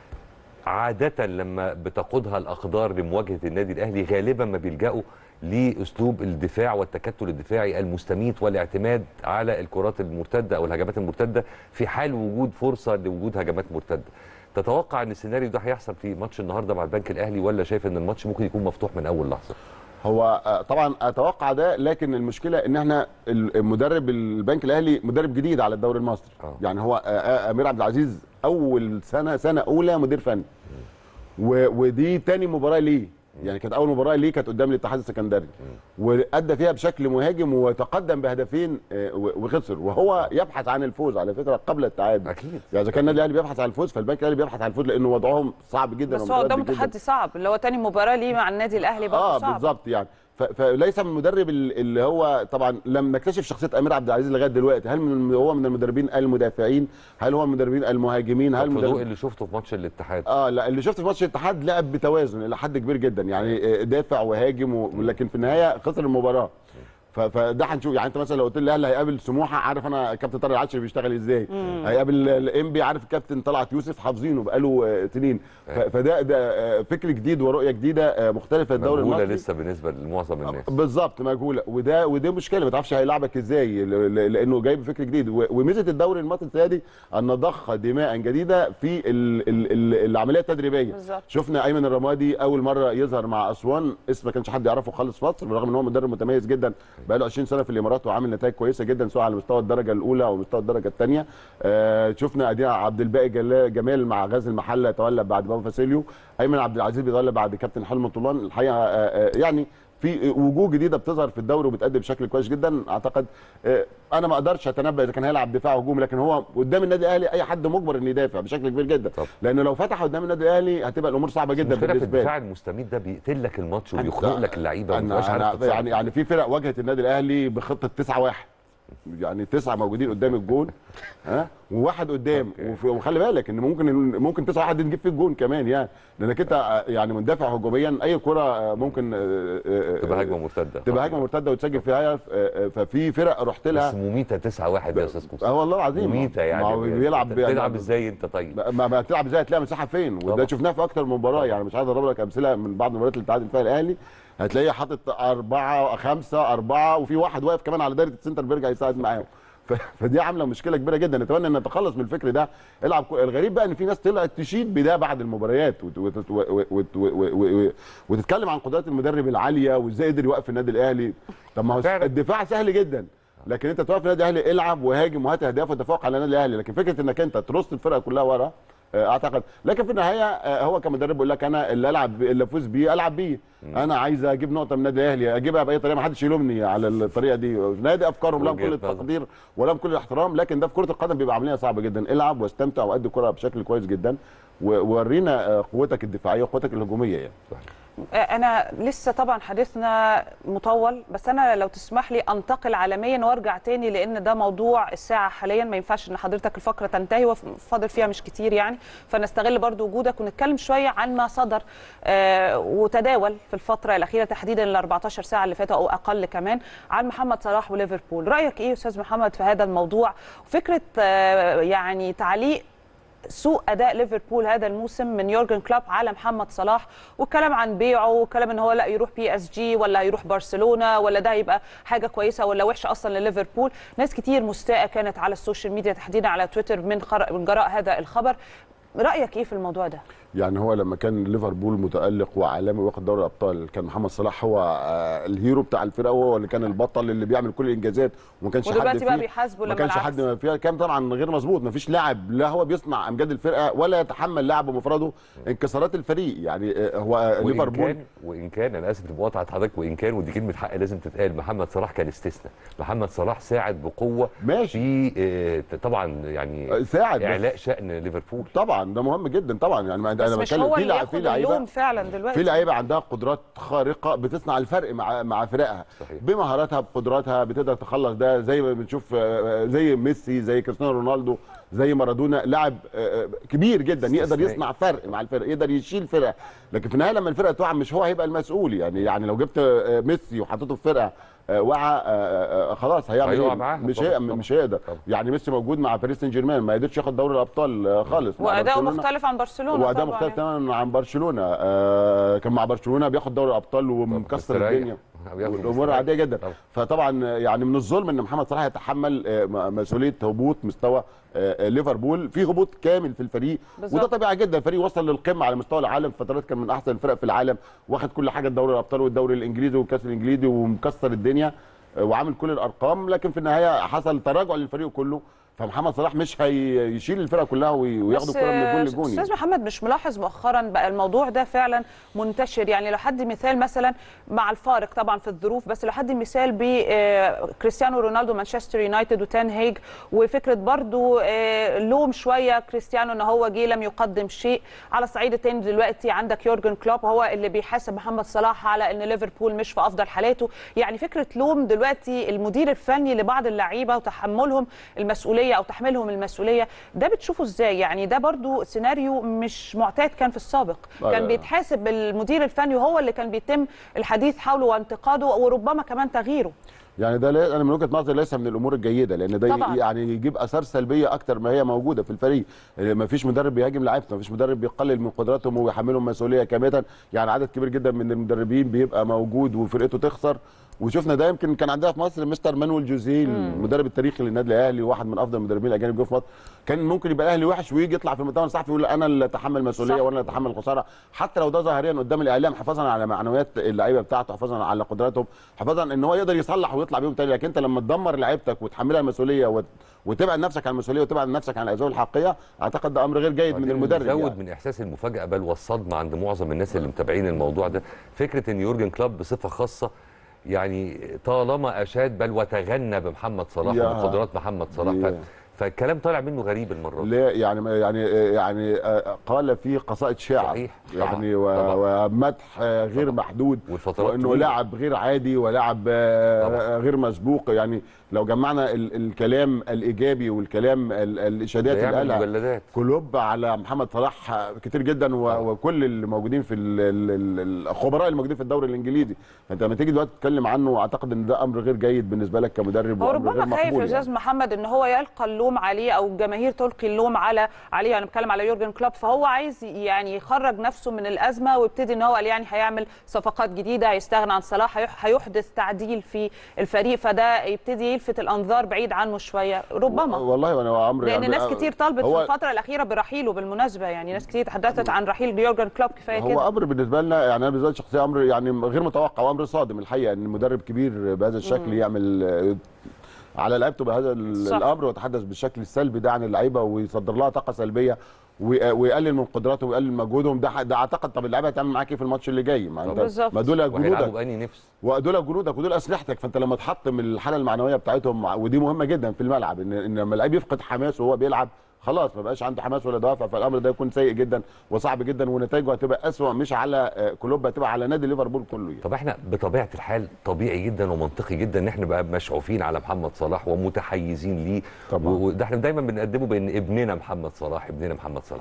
[SPEAKER 1] عادة لما بتقودها الأقدار لمواجهة النادي الأهلي غالبا ما بيلجأوا لأسلوب الدفاع والتكتل الدفاعي المستميت والاعتماد على الكرات المرتدة أو الهجمات المرتدة في حال وجود فرصة لوجود هجمات مرتدة تتوقع ان السيناريو ده هيحصل في ماتش النهارده مع البنك الاهلي ولا شايف ان الماتش ممكن يكون مفتوح من اول لحظه
[SPEAKER 2] هو آه، طبعا اتوقع ده لكن المشكله ان احنا المدرب البنك الاهلي مدرب جديد على الدوري المصري
[SPEAKER 1] آه.
[SPEAKER 2] يعني هو آه، آه، امير عبد العزيز اول سنه سنه اولى مدير فني و- ودي تاني مباراه ليه يعني كانت اول مباراه ليه كانت قدام الاتحاد السكندري وادى فيها بشكل مهاجم وتقدم بهدفين آه، و- وخسر وهو يبحث عن الفوز على فكره قبل التعادل
[SPEAKER 1] اكيد
[SPEAKER 2] يعني اذا كان النادي الاهلي بيبحث عن الفوز فالبنك الاهلي بيبحث عن الفوز لانه وضعهم صعب جدا
[SPEAKER 3] بس هو
[SPEAKER 2] ومتردد
[SPEAKER 3] قدامه
[SPEAKER 2] جداً.
[SPEAKER 3] تحدي صعب اللي هو تاني مباراه ليه مع النادي الاهلي برضه
[SPEAKER 2] اه
[SPEAKER 3] صعب
[SPEAKER 2] بالظبط يعني ف- فليس من المدرب ال- اللي هو طبعا لم نكتشف شخصيه امير عبد العزيز لغايه دلوقتي هل من هو من المدربين المدافعين هل هو من المدربين المهاجمين هل
[SPEAKER 1] في ضوء
[SPEAKER 2] مدرب
[SPEAKER 1] اللي شفته في ماتش الاتحاد
[SPEAKER 2] اه لا اللي شفته في ماتش الاتحاد لعب بتوازن الى حد كبير جدا يعني آه، دافع وهاجم و- ولكن في النهايه خسر المباراه ف- فده هنشوف يعني انت مثلا لو قلت لي الاهلي هيقابل سموحه عارف انا كابتن طارق العشري بيشتغل ازاي هيقابل الانبي عارف الكابتن طلعت يوسف حافظينه بقاله آه، سنين ف- فده ده آه، فكر جديد ورؤيه جديده آه، مختلفه الدوري
[SPEAKER 1] مجهوله
[SPEAKER 2] المصري
[SPEAKER 1] لسه بالنسبه لمعظم الناس
[SPEAKER 2] بالظبط مجهوله وده وده مشكله ما تعرفش هيلعبك ازاي ل- ل- لانه جايب فكر جديد و- وميزه الدوري المصري السنه دي ان ضخ دماء جديده في ال ال ال العمليه التدريبيه
[SPEAKER 3] بالظبط.
[SPEAKER 2] شفنا ايمن الرمادي اول مره يظهر مع اسوان اسم ما كانش حد يعرفه خالص في مصر بالرغم ان هو مدرب متميز جدا بقى له 20 سنه في الامارات وعامل نتائج كويسه جدا سواء على مستوى الدرجه الاولى او مستوى الدرجه الثانيه آه شفنا ادينا عبد الباقي جلا- جمال مع غزل المحله تولى بعد بابا فاسيليو ايمن عبد العزيز بيتولى بعد كابتن حلمي طولان الحقيقه آه آه يعني في وجوه جديده بتظهر في الدوري وبتأدي بشكل كويس جدا اعتقد آه، انا ما اقدرش اتنبأ اذا كان هيلعب دفاع هجوم لكن هو قدام النادي الاهلي اي حد مجبر انه يدافع بشكل كبير جدا
[SPEAKER 1] طب.
[SPEAKER 2] لانه لو فتح قدام النادي الاهلي هتبقى الامور صعبه جدا
[SPEAKER 1] المشكله في
[SPEAKER 2] بالنسبه له
[SPEAKER 1] الدفاع المستميت ده بيقتل لك الماتش وبيخنق
[SPEAKER 2] أنا-
[SPEAKER 1] لك اللعيبه وما
[SPEAKER 2] أنا
[SPEAKER 1] تبقاش عارف
[SPEAKER 2] أنا
[SPEAKER 1] تتصرف.
[SPEAKER 2] يعني يعني في فرق واجهت النادي الاهلي بخطه 9 1 يعني تسعه موجودين قدام الجون ها وواحد قدام وف- وخلي بالك ان ممكن ممكن تسعه واحد نجيب فيه الجون كمان يعني لانك انت يعني مندفع هجوميا اي كره ممكن آه، آه،
[SPEAKER 1] تبقى
[SPEAKER 2] آه،
[SPEAKER 1] هجمه مرتده
[SPEAKER 2] تبقى هجمه مرتده وتسجل فيها هدف آه، آه، ففي فرق رحت
[SPEAKER 1] بس
[SPEAKER 2] لها
[SPEAKER 1] مميته 9 1 يا استاذ مصطفى
[SPEAKER 2] اه والله العظيم
[SPEAKER 1] مميته يعني
[SPEAKER 2] ما هو بيلعب
[SPEAKER 1] تلعب ازاي انت طيب
[SPEAKER 2] ما ما تلعب ازاي هتلاقي مساحه فين
[SPEAKER 1] طبعا.
[SPEAKER 2] وده شفناه في اكتر من مباراه يعني مش عايز اضرب لك امثله من بعض المباريات اللي تعادل فيها الاهلي هتلاقيه حاطط أربعة خمسة أربعة وفي واحد واقف كمان على دايرة السنتر بيرجع يساعد معاهم ف- فدي عامله مشكله كبيره جدا نتمنى ان نتخلص من الفكر ده العب كو- الغريب بقى ان في ناس طلعت تشيد بده بعد المباريات وت- وت- و- و- وت- و- و- و- وتتكلم عن قدرات المدرب العاليه وازاي قدر يوقف النادي الاهلي طب ما هو
[SPEAKER 1] فعلا.
[SPEAKER 2] الدفاع سهل جدا لكن انت توقف النادي الاهلي العب وهاجم وهات اهداف وتفوق على النادي الاهلي لكن فكره انك انت ترص الفرقه كلها ورا آه، اعتقد لكن في النهايه آه، هو كمدرب بيقول لك انا اللي العب اللي افوز بيه العب بيه انا عايز اجيب نقطه من النادي الاهلي اجيبها باي طريقه ما حدش يلومني على الطريقه دي نادي افكارهم لهم
[SPEAKER 1] وجهة
[SPEAKER 2] كل
[SPEAKER 1] نظر.
[SPEAKER 2] التقدير ولهم كل الاحترام لكن ده في كره القدم بيبقى عمليه صعبه جدا العب واستمتع وادي كره بشكل كويس جدا و- وورينا آه، قوتك الدفاعيه وقوتك الهجوميه يعني
[SPEAKER 3] انا لسه طبعا حديثنا مطول بس انا لو تسمح لي انتقل عالميا وارجع تاني لان ده موضوع الساعه حاليا ما ينفعش ان حضرتك الفقره تنتهي وفاضل فيها مش كتير يعني فنستغل برضو وجودك ونتكلم شويه عن ما صدر آه وتداول في الفتره الاخيره تحديدا ال 14 ساعه اللي فاتوا او اقل كمان عن محمد صلاح وليفربول رايك ايه يا استاذ محمد في هذا الموضوع وفكره آه يعني تعليق سوء اداء ليفربول هذا الموسم من يورجن كلوب على محمد صلاح والكلام عن بيعه والكلام ان هو لا يروح بي اس جي ولا يروح برشلونه ولا ده يبقى حاجه كويسه ولا وحشه اصلا لليفربول ناس كتير مستاءه كانت على السوشيال ميديا تحديدا على تويتر من خر... من جراء هذا الخبر رايك ايه في الموضوع ده
[SPEAKER 2] يعني هو لما كان ليفربول متالق وعالمي واخد دوري الابطال كان محمد صلاح هو آه، الهيرو بتاع الفرقه هو اللي كان البطل اللي بيعمل كل الانجازات وما كانش حد
[SPEAKER 3] ودلوقتي بقى
[SPEAKER 2] فيه
[SPEAKER 3] بيحاسبه
[SPEAKER 2] ما
[SPEAKER 3] لما
[SPEAKER 2] كانش
[SPEAKER 3] العكس.
[SPEAKER 2] حد فيها كان طبعا غير مظبوط ما فيش لاعب لا هو بيصنع امجاد الفرقه ولا يتحمل لاعب بمفرده انكسارات الفريق يعني آه، هو آه،
[SPEAKER 1] وان
[SPEAKER 2] ليفربول
[SPEAKER 1] كان وان كان انا اسف لمقاطعه حضرتك وان كان ودي كلمه حق لازم تتقال محمد صلاح كان استثناء محمد صلاح ساعد بقوه
[SPEAKER 2] ماشي
[SPEAKER 1] في آه، طبعا يعني
[SPEAKER 2] آه، ساعد بس
[SPEAKER 1] اعلاء شان ليفربول
[SPEAKER 2] طبعا ده مهم جدا طبعا يعني ما-
[SPEAKER 3] بس
[SPEAKER 2] انا
[SPEAKER 3] مش
[SPEAKER 2] بتكلم
[SPEAKER 3] هو
[SPEAKER 2] في
[SPEAKER 3] اللي
[SPEAKER 2] لع-
[SPEAKER 3] ياخد
[SPEAKER 2] في لعيبه
[SPEAKER 3] اللوم فعلا دلوقتي
[SPEAKER 2] في لعيبه عندها قدرات خارقه بتصنع الفرق مع مع فرقها
[SPEAKER 1] صحيح.
[SPEAKER 2] بمهاراتها بقدراتها بتقدر تخلص ده زي ما بنشوف آه، زي ميسي زي كريستيانو رونالدو زي مارادونا لاعب آه، آه، كبير جدا يقدر
[SPEAKER 1] استثنائي.
[SPEAKER 2] يصنع فرق مع الفرق يقدر يشيل فرقه لكن في النهايه لما الفرقه تقع مش هو هيبقى المسؤول يعني يعني لو جبت آه، ميسي وحطيته في فرقه آه، وقع آه، آه، خلاص هيعمل
[SPEAKER 1] هيقع
[SPEAKER 2] ايه
[SPEAKER 1] معاها
[SPEAKER 2] مش
[SPEAKER 1] طبعاً،
[SPEAKER 2] هي
[SPEAKER 1] طبعاً.
[SPEAKER 2] مش هيقدر
[SPEAKER 1] طبعاً.
[SPEAKER 2] يعني ميسي موجود مع باريس سان جيرمان ما قدرش ياخد دوري الابطال آه، خالص مع
[SPEAKER 3] واداؤه
[SPEAKER 2] برشلونة.
[SPEAKER 3] مختلف عن برشلونه
[SPEAKER 2] واداء
[SPEAKER 3] طبعاً
[SPEAKER 2] مختلف
[SPEAKER 3] يعني.
[SPEAKER 2] تماما عن برشلونه آه كان مع برشلونه بياخد دوري الابطال ومكسر
[SPEAKER 1] مستريح.
[SPEAKER 2] الدنيا
[SPEAKER 1] بياخد
[SPEAKER 2] والامور
[SPEAKER 1] مستريح.
[SPEAKER 2] عاديه جدا
[SPEAKER 1] طبعاً.
[SPEAKER 2] فطبعا يعني من الظلم ان محمد صلاح يتحمل آه، م- مسؤوليه هبوط مستوى آه، آه، ليفربول في هبوط كامل في الفريق
[SPEAKER 3] بالظبط.
[SPEAKER 2] وده طبيعي جدا الفريق وصل للقمه على مستوى العالم في فترات كان من احسن الفرق في العالم واخد كل حاجه دوري الابطال والدوري الانجليزي والكاس الانجليزي ومكسر الدنيا آه، وعامل كل الارقام لكن في النهايه حصل تراجع للفريق كله فمحمد صلاح مش هيشيل الفرقه كلها وي- وياخد
[SPEAKER 3] بس
[SPEAKER 2] الكره من الجون لجون
[SPEAKER 3] استاذ محمد مش ملاحظ مؤخرا بقى الموضوع ده فعلا منتشر يعني لو حد مثال مثلا مع الفارق طبعا في الظروف بس لو حد مثال بكريستيانو رونالدو مانشستر يونايتد وتان هيج وفكره برضو آه، لوم شويه كريستيانو ان هو جه لم يقدم شيء على الصعيد التاني دلوقتي عندك يورجن كلوب هو اللي بيحاسب محمد صلاح على ان ليفربول مش في افضل حالاته يعني فكره لوم دلوقتي المدير الفني لبعض اللعيبه وتحملهم المسؤوليه او تحميلهم المسؤوليه ده بتشوفه ازاي يعني ده برضو سيناريو مش معتاد كان في السابق
[SPEAKER 2] لا،
[SPEAKER 3] كان
[SPEAKER 2] لا.
[SPEAKER 3] بيتحاسب المدير الفني وهو اللي كان بيتم الحديث حوله وانتقاده وربما كمان تغييره
[SPEAKER 2] يعني ده لا- انا من وجهه نظري ليس من الامور الجيده لان ده
[SPEAKER 3] طبعاً.
[SPEAKER 2] يعني يجيب اثار سلبيه اكتر ما هي موجوده في الفريق ما فيش مدرب بيهاجم لعيبته ما فيش مدرب بيقلل من قدراتهم ويحملهم مسؤوليه كامله يعني عدد كبير جدا من المدربين بيبقى موجود وفرقته تخسر وشفنا ده يمكن كان عندنا في مصر مستر مانويل جوزيه المدرب التاريخي للنادي الاهلي واحد من افضل المدربين الاجانب جوه في مصر كان ممكن يبقى الاهلي وحش ويجي يطلع في المؤتمر الصحفي يقول انا اللي اتحمل المسؤوليه
[SPEAKER 3] صح.
[SPEAKER 2] وانا اللي اتحمل الخساره حتى لو ده ظاهريا قدام الاعلام حفاظا على معنويات اللعيبه بتاعته حفاظا على قدراتهم حفاظا ان هو يقدر يصلح ويطلع بيهم تاني لكن انت لما تدمر لعيبتك وتحملها المسؤوليه وت... وتبعد نفسك عن المسؤوليه وتبعد نفسك عن الاسباب الحقيقيه اعتقد ده امر غير جيد من
[SPEAKER 1] بعدين
[SPEAKER 2] المدرب
[SPEAKER 1] زود
[SPEAKER 2] يعني.
[SPEAKER 1] من احساس المفاجاه بل والصدمه عند معظم الناس اللي متابعين الموضوع ده فكره ان يورجن كلوب بصفه خاصه يعني طالما اشاد بل وتغنى بمحمد صلاح
[SPEAKER 2] يا.
[SPEAKER 1] وبقدرات محمد صلاح ف...
[SPEAKER 2] يا.
[SPEAKER 1] فالكلام طالع منه غريب المره دي
[SPEAKER 2] ليه يعني يعني يعني آه، قال في قصائد شعر
[SPEAKER 1] صحيح. طبعاً.
[SPEAKER 2] يعني و-
[SPEAKER 1] طبعاً.
[SPEAKER 2] ومدح آه، غير
[SPEAKER 1] طبعاً.
[SPEAKER 2] محدود
[SPEAKER 1] والفترات
[SPEAKER 2] وانه
[SPEAKER 1] طويلة.
[SPEAKER 2] لاعب غير عادي ولاعب آه،
[SPEAKER 1] طبعاً.
[SPEAKER 2] غير مسبوق يعني لو جمعنا ال- الكلام الايجابي والكلام ال- الاشادات اللي
[SPEAKER 1] بيعمل
[SPEAKER 2] قالها
[SPEAKER 1] مجلدات
[SPEAKER 2] كلوب على محمد صلاح آه، كتير جدا و-
[SPEAKER 1] طبعاً.
[SPEAKER 2] وكل اللي موجودين في ال- ال- ال- الخبراء اللي موجودين في الدوري الانجليزي فانت لما تيجي دلوقتي تتكلم عنه اعتقد ان ده امر غير جيد بالنسبه لك كمدرب
[SPEAKER 3] هو
[SPEAKER 2] وامر غير
[SPEAKER 3] ربما خايف يا
[SPEAKER 2] مقبول
[SPEAKER 3] استاذ
[SPEAKER 2] يعني.
[SPEAKER 3] محمد ان هو يلقى اللوم عليه او الجماهير تلقي اللوم على عليه انا بتكلم على يورجن كلوب فهو عايز يعني يخرج نفسه من الازمه ويبتدي ان هو قال يعني هيعمل صفقات جديده هيستغنى عن صلاح هيح- هيحدث تعديل في الفريق فده يبتدي يلفت الانظار بعيد عنه شويه ربما
[SPEAKER 2] والله وانا عمرو
[SPEAKER 3] لان
[SPEAKER 2] يعني
[SPEAKER 3] ناس كتير طلبت
[SPEAKER 2] هو-
[SPEAKER 3] في الفتره الاخيره برحيله بالمناسبه يعني ناس كتير تحدثت عن رحيل يورجن كلوب كفايه
[SPEAKER 2] هو
[SPEAKER 3] كده
[SPEAKER 2] امر بالنسبه لنا يعني انا بالنسبه لي شخصيا امر يعني غير متوقع وامر صادم الحقيقه ان مدرب كبير بهذا الشكل يعمل آه، على لعيبته بهذا ال-
[SPEAKER 3] صح.
[SPEAKER 2] الامر ويتحدث بالشكل السلبي ده عن اللعيبه ويصدر لها طاقه سلبيه وي- ويقلل من قدراتهم ويقلل من مجهودهم ده ح- ده اعتقد طب اللعيبه هتعمل معاك ايه في الماتش اللي جاي ما انت
[SPEAKER 3] بالظبط.
[SPEAKER 2] ما دول
[SPEAKER 1] وهيلعبوا
[SPEAKER 2] جنودك
[SPEAKER 1] بأني نفس
[SPEAKER 2] ودول جنودك ودول اسلحتك فانت لما تحطم الحاله المعنويه بتاعتهم ودي مهمه جدا في الملعب ان ان لما اللعيب يفقد حماسه وهو بيلعب خلاص ما بقاش عنده حماس ولا دوافع فالامر ده يكون سيء جدا وصعب جدا ونتائجه هتبقى اسوء مش على آه، كلوب هتبقى على نادي ليفربول كله يعني.
[SPEAKER 1] طب احنا بطبيعه الحال طبيعي جدا ومنطقي جدا ان احنا نبقى مشعوفين على محمد صلاح ومتحيزين ليه
[SPEAKER 2] طبعاً.
[SPEAKER 1] وده احنا دايما بنقدمه بان ابننا محمد صلاح ابننا محمد صلاح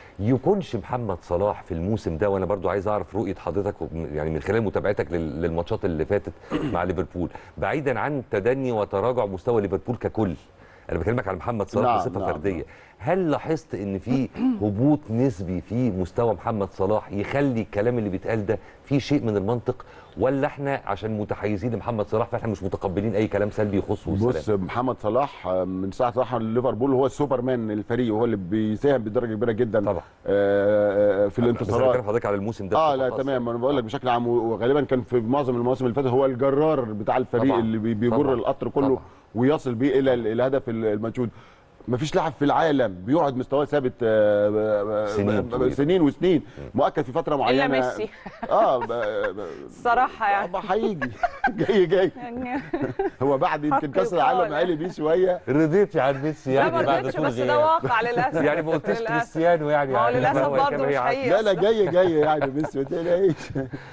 [SPEAKER 1] يكونش محمد صلاح في الموسم ده وانا برضو عايز اعرف رؤيه حضرتك وب- يعني من خلال متابعتك لل- للماتشات اللي فاتت مع ليفربول بعيدا عن تدني وتراجع مستوى ليفربول ككل انا بكلمك على محمد صلاح
[SPEAKER 2] نعم،
[SPEAKER 1] بصفه
[SPEAKER 2] نعم،
[SPEAKER 1] فرديه هل لاحظت ان في هبوط نسبي في مستوى محمد صلاح يخلي الكلام اللي بيتقال ده في شيء من المنطق ولا احنا عشان متحيزين لمحمد صلاح فاحنا مش متقبلين اي كلام سلبي يخصه
[SPEAKER 2] بص
[SPEAKER 1] والسلام
[SPEAKER 2] محمد صلاح آه، من ساعه راح ليفربول هو السوبرمان الفريق وهو اللي بيساهم بدرجه كبيره جدا
[SPEAKER 1] طبعا.
[SPEAKER 2] آه، آه، في
[SPEAKER 1] بس انا
[SPEAKER 2] الانتصارات
[SPEAKER 1] بتكلم حضرتك على الموسم ده
[SPEAKER 2] اه
[SPEAKER 1] بصفة
[SPEAKER 2] لا
[SPEAKER 1] خاصة.
[SPEAKER 2] تمام انا بقول لك بشكل عام وغالبا كان في معظم المواسم اللي فاتت هو الجرار بتاع الفريق
[SPEAKER 1] طبعاً.
[SPEAKER 2] اللي بي- بيجر
[SPEAKER 1] طبعاً.
[SPEAKER 2] القطر كله
[SPEAKER 1] طبعاً.
[SPEAKER 2] ويصل بيه الى ال- الهدف ال- المنشود مفيش لاعب في العالم بيقعد مستواه ثابت آه، آه،
[SPEAKER 1] سنين
[SPEAKER 2] آه،
[SPEAKER 1] طويلة.
[SPEAKER 2] سنين وسنين مؤكد في فتره معينه
[SPEAKER 3] ميسي.
[SPEAKER 2] اه ب- ب-
[SPEAKER 3] الصراحه يعني
[SPEAKER 2] آه، هيجي جاي جاي
[SPEAKER 3] يعني
[SPEAKER 2] هو بعد يمكن
[SPEAKER 3] حق
[SPEAKER 2] كاس العالم
[SPEAKER 3] يقال.
[SPEAKER 2] عالي بيه شويه
[SPEAKER 1] رضيتي عن ميسي
[SPEAKER 3] لا
[SPEAKER 1] يعني
[SPEAKER 3] ما
[SPEAKER 1] بعد
[SPEAKER 3] رضيتش
[SPEAKER 1] طول
[SPEAKER 3] بس ده
[SPEAKER 1] غياب
[SPEAKER 3] واقع للاسف
[SPEAKER 1] يعني ما قلتش
[SPEAKER 3] للأسف.
[SPEAKER 1] كريستيانو يعني
[SPEAKER 3] ما هو
[SPEAKER 1] يعني
[SPEAKER 3] للاسف
[SPEAKER 1] هو
[SPEAKER 3] برضه
[SPEAKER 1] كمان
[SPEAKER 3] مش
[SPEAKER 1] يعني.
[SPEAKER 3] حقيقي
[SPEAKER 2] لا لا جاي جاي يعني ميسي ما تقلقيش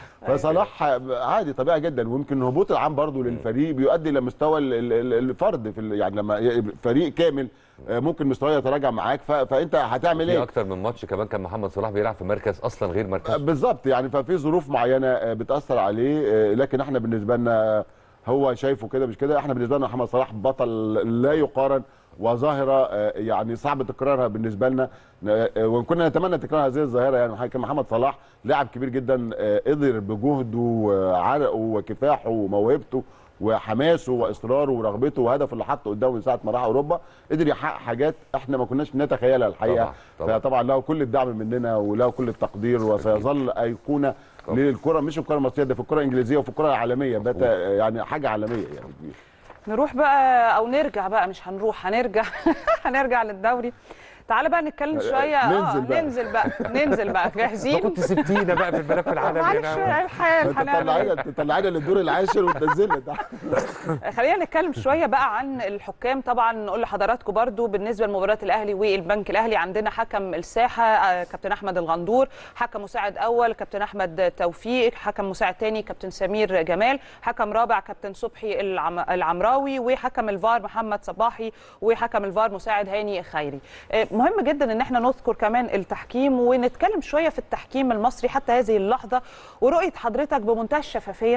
[SPEAKER 2] فصلاح عادي طبيعي جدا ويمكن الهبوط العام برضه للفريق بيؤدي لمستوى ال- ال- ال- الفرد في ال- يعني لما ي- فريق كامل آه، ممكن مستواه يتراجع معاك ف- فانت هتعمل
[SPEAKER 1] في
[SPEAKER 2] ايه؟
[SPEAKER 1] اكتر من ماتش كمان كان محمد صلاح بيلعب في مركز اصلا غير مركزه
[SPEAKER 2] بالظبط يعني ففي ظروف معينه آه، بتاثر عليه آه، لكن احنا بالنسبه لنا هو شايفه كده مش كده احنا بالنسبه لنا محمد صلاح بطل لا يقارن وظاهره آه، يعني صعب تكرارها بالنسبه لنا آه، آه، وان كنا نتمنى تكرار هذه الظاهره يعني كان محمد صلاح لاعب كبير جدا آه، قدر بجهده وعرقه وكفاحه وموهبته وحماسه واصراره ورغبته وهدفه اللي حطه قدامه من ساعه ما راح اوروبا قدر يحقق حاجات احنا ما كناش نتخيلها الحقيقه
[SPEAKER 1] طبعاً، طبعاً.
[SPEAKER 2] فطبعا له كل الدعم مننا وله كل التقدير وسيظل ايقونه
[SPEAKER 1] طبعاً.
[SPEAKER 2] للكره مش الكره المصريه ده في الكره الانجليزيه وفي الكره العالميه بات يعني حاجه عالميه يعني كبيره
[SPEAKER 3] نروح بقى او نرجع بقى مش هنروح هنرجع هنرجع للدوري تعالى بقى نتكلم شويه
[SPEAKER 2] ننزل
[SPEAKER 3] اه
[SPEAKER 2] بقى.
[SPEAKER 3] ننزل بقى ننزل بقى
[SPEAKER 1] ما
[SPEAKER 3] جاهزين
[SPEAKER 1] كنت سبتينا بقى في الملف العالمي
[SPEAKER 3] معلش
[SPEAKER 1] هنا.
[SPEAKER 3] الحال
[SPEAKER 2] انت
[SPEAKER 3] هنعمل إيه؟
[SPEAKER 2] تطلعينا تطلعينا للدور العاشر وتنزلنا تحت
[SPEAKER 3] خلينا نتكلم شويه بقى عن الحكام طبعا نقول لحضراتكم برضو بالنسبه لمباراه الاهلي والبنك الاهلي عندنا حكم الساحه آه، كابتن احمد الغندور حكم مساعد اول كابتن احمد توفيق حكم مساعد ثاني كابتن سمير جمال حكم رابع كابتن صبحي العم... العمراوي وحكم الفار محمد صباحي وحكم الفار مساعد هاني خيري آه، مهم جدا ان احنا نذكر كمان التحكيم ونتكلم شويه في التحكيم المصري حتى هذه اللحظه ورؤيه حضرتك بمنتهى الشفافيه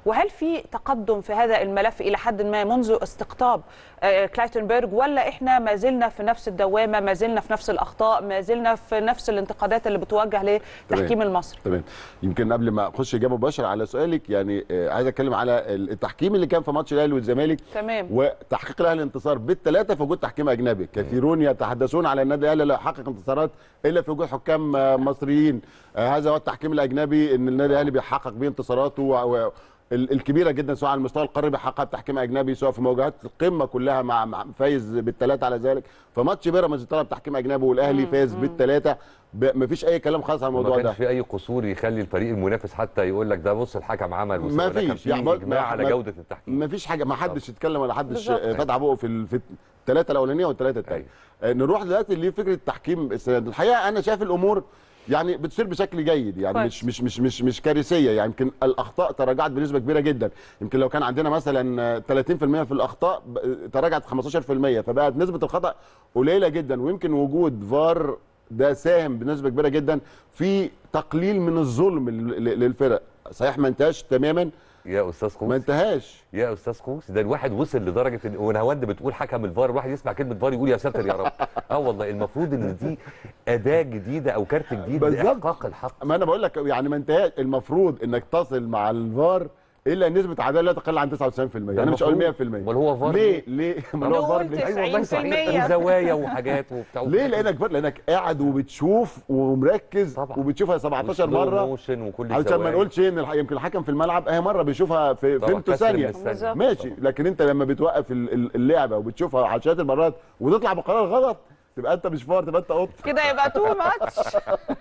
[SPEAKER 3] وهل في تقدم في هذا الملف الى حد ما منذ استقطاب آه، كلايتنبرج ولا احنا ما زلنا في نفس الدوامه ما زلنا في نفس الاخطاء ما زلنا في نفس الانتقادات اللي بتوجه للتحكيم المصري
[SPEAKER 2] تمام يمكن قبل ما اخش اجابه مباشره على سؤالك يعني آه، عايز اتكلم على التحكيم اللي كان في ماتش الاهلي والزمالك
[SPEAKER 3] تمام
[SPEAKER 2] وتحقيق الاهلي انتصار بالثلاثه في وجود تحكيم اجنبي كثيرون يتحدثون على النادي الاهلي لا يحقق انتصارات الا في وجود حكام آه، مصريين آه، هذا هو التحكيم الاجنبي ان النادي الاهلي بيحقق بيه انتصاراته و- و- ال- الكبيره جدا سواء على المستوى القاري بيحققها بتحكيم اجنبي سواء في مواجهات القمه كلها مع مع فايز بالثلاثه على ذلك فماتش بيراميدز طلب تحكيم اجنبي والاهلي فاز بالثلاثه مفيش اي كلام خالص على
[SPEAKER 1] ما
[SPEAKER 2] الموضوع
[SPEAKER 1] كانش
[SPEAKER 2] ده
[SPEAKER 1] في اي قصور يخلي الفريق المنافس حتى يقول لك ده بص الحكم عمل بص
[SPEAKER 2] ما
[SPEAKER 1] ده كان
[SPEAKER 2] فيش
[SPEAKER 1] في
[SPEAKER 2] يعني
[SPEAKER 1] اجماع
[SPEAKER 2] ما-
[SPEAKER 1] على
[SPEAKER 2] ما-
[SPEAKER 1] جوده التحكيم
[SPEAKER 2] ما فيش حاجه ما حدش يتكلم ولا حدش
[SPEAKER 3] بالظبط.
[SPEAKER 2] آه، فتح بقه في ال- في الثلاثه الاولانيه والثلاثه الثانيه آه، نروح دلوقتي لفكره التحكيم السنه دي. الحقيقه انا شايف الامور يعني بتصير بشكل جيد يعني
[SPEAKER 3] كويس.
[SPEAKER 2] مش مش مش مش مش كارثيه يعني يمكن الاخطاء تراجعت بنسبه كبيره جدا يمكن لو كان عندنا مثلا آه، 30% في الاخطاء ب- آه، تراجعت 15% فبقت نسبه الخطا قليله جدا ويمكن وجود فار ده ساهم بنسبه كبيره جدا في تقليل من الظلم لل- لل- للفرق صحيح ما انتهاش تماما
[SPEAKER 1] يا استاذ
[SPEAKER 2] ما
[SPEAKER 1] خوس
[SPEAKER 2] انتهاش
[SPEAKER 1] يا استاذ خوس ده الواحد وصل لدرجه ان ونهاوند بتقول حكم الفار الواحد يسمع كلمه فار يقول يا ساتر يا رب اه والله المفروض ان دي اداه جديده او كارت جديد
[SPEAKER 2] بالظبط.
[SPEAKER 1] لاحقاق الحق
[SPEAKER 2] ما انا بقول لك يعني ما انتهاش المفروض انك تصل مع الفار الا نسبه عداله لا تقل عن 99% انا مش هقول 100%
[SPEAKER 1] امال هو فار
[SPEAKER 2] ليه ليه ما هو فار
[SPEAKER 3] نقول
[SPEAKER 2] ليه؟
[SPEAKER 1] ايوه والله صحيح
[SPEAKER 3] 90%.
[SPEAKER 1] وزوايا وحاجات وبتاع
[SPEAKER 2] ليه لانك فار لانك قاعد وبتشوف ومركز
[SPEAKER 1] طبعا.
[SPEAKER 2] وبتشوفها 17
[SPEAKER 1] وسلو
[SPEAKER 2] مره
[SPEAKER 1] موشن وكل
[SPEAKER 2] علشان ما
[SPEAKER 1] الزوايا.
[SPEAKER 2] نقولش ان الح- يمكن الحكم في الملعب اهي مره بيشوفها في
[SPEAKER 1] طبعا
[SPEAKER 2] فيمتو
[SPEAKER 1] كسر
[SPEAKER 2] ثانيه
[SPEAKER 1] من الثانية.
[SPEAKER 3] بالظبط.
[SPEAKER 2] ماشي لكن انت لما بتوقف ال- ال- اللعبه وبتشوفها عشرات المرات وتطلع بقرار غلط تبقى انت مش فار تبقى انت قط
[SPEAKER 3] كده يبقى تو ماتش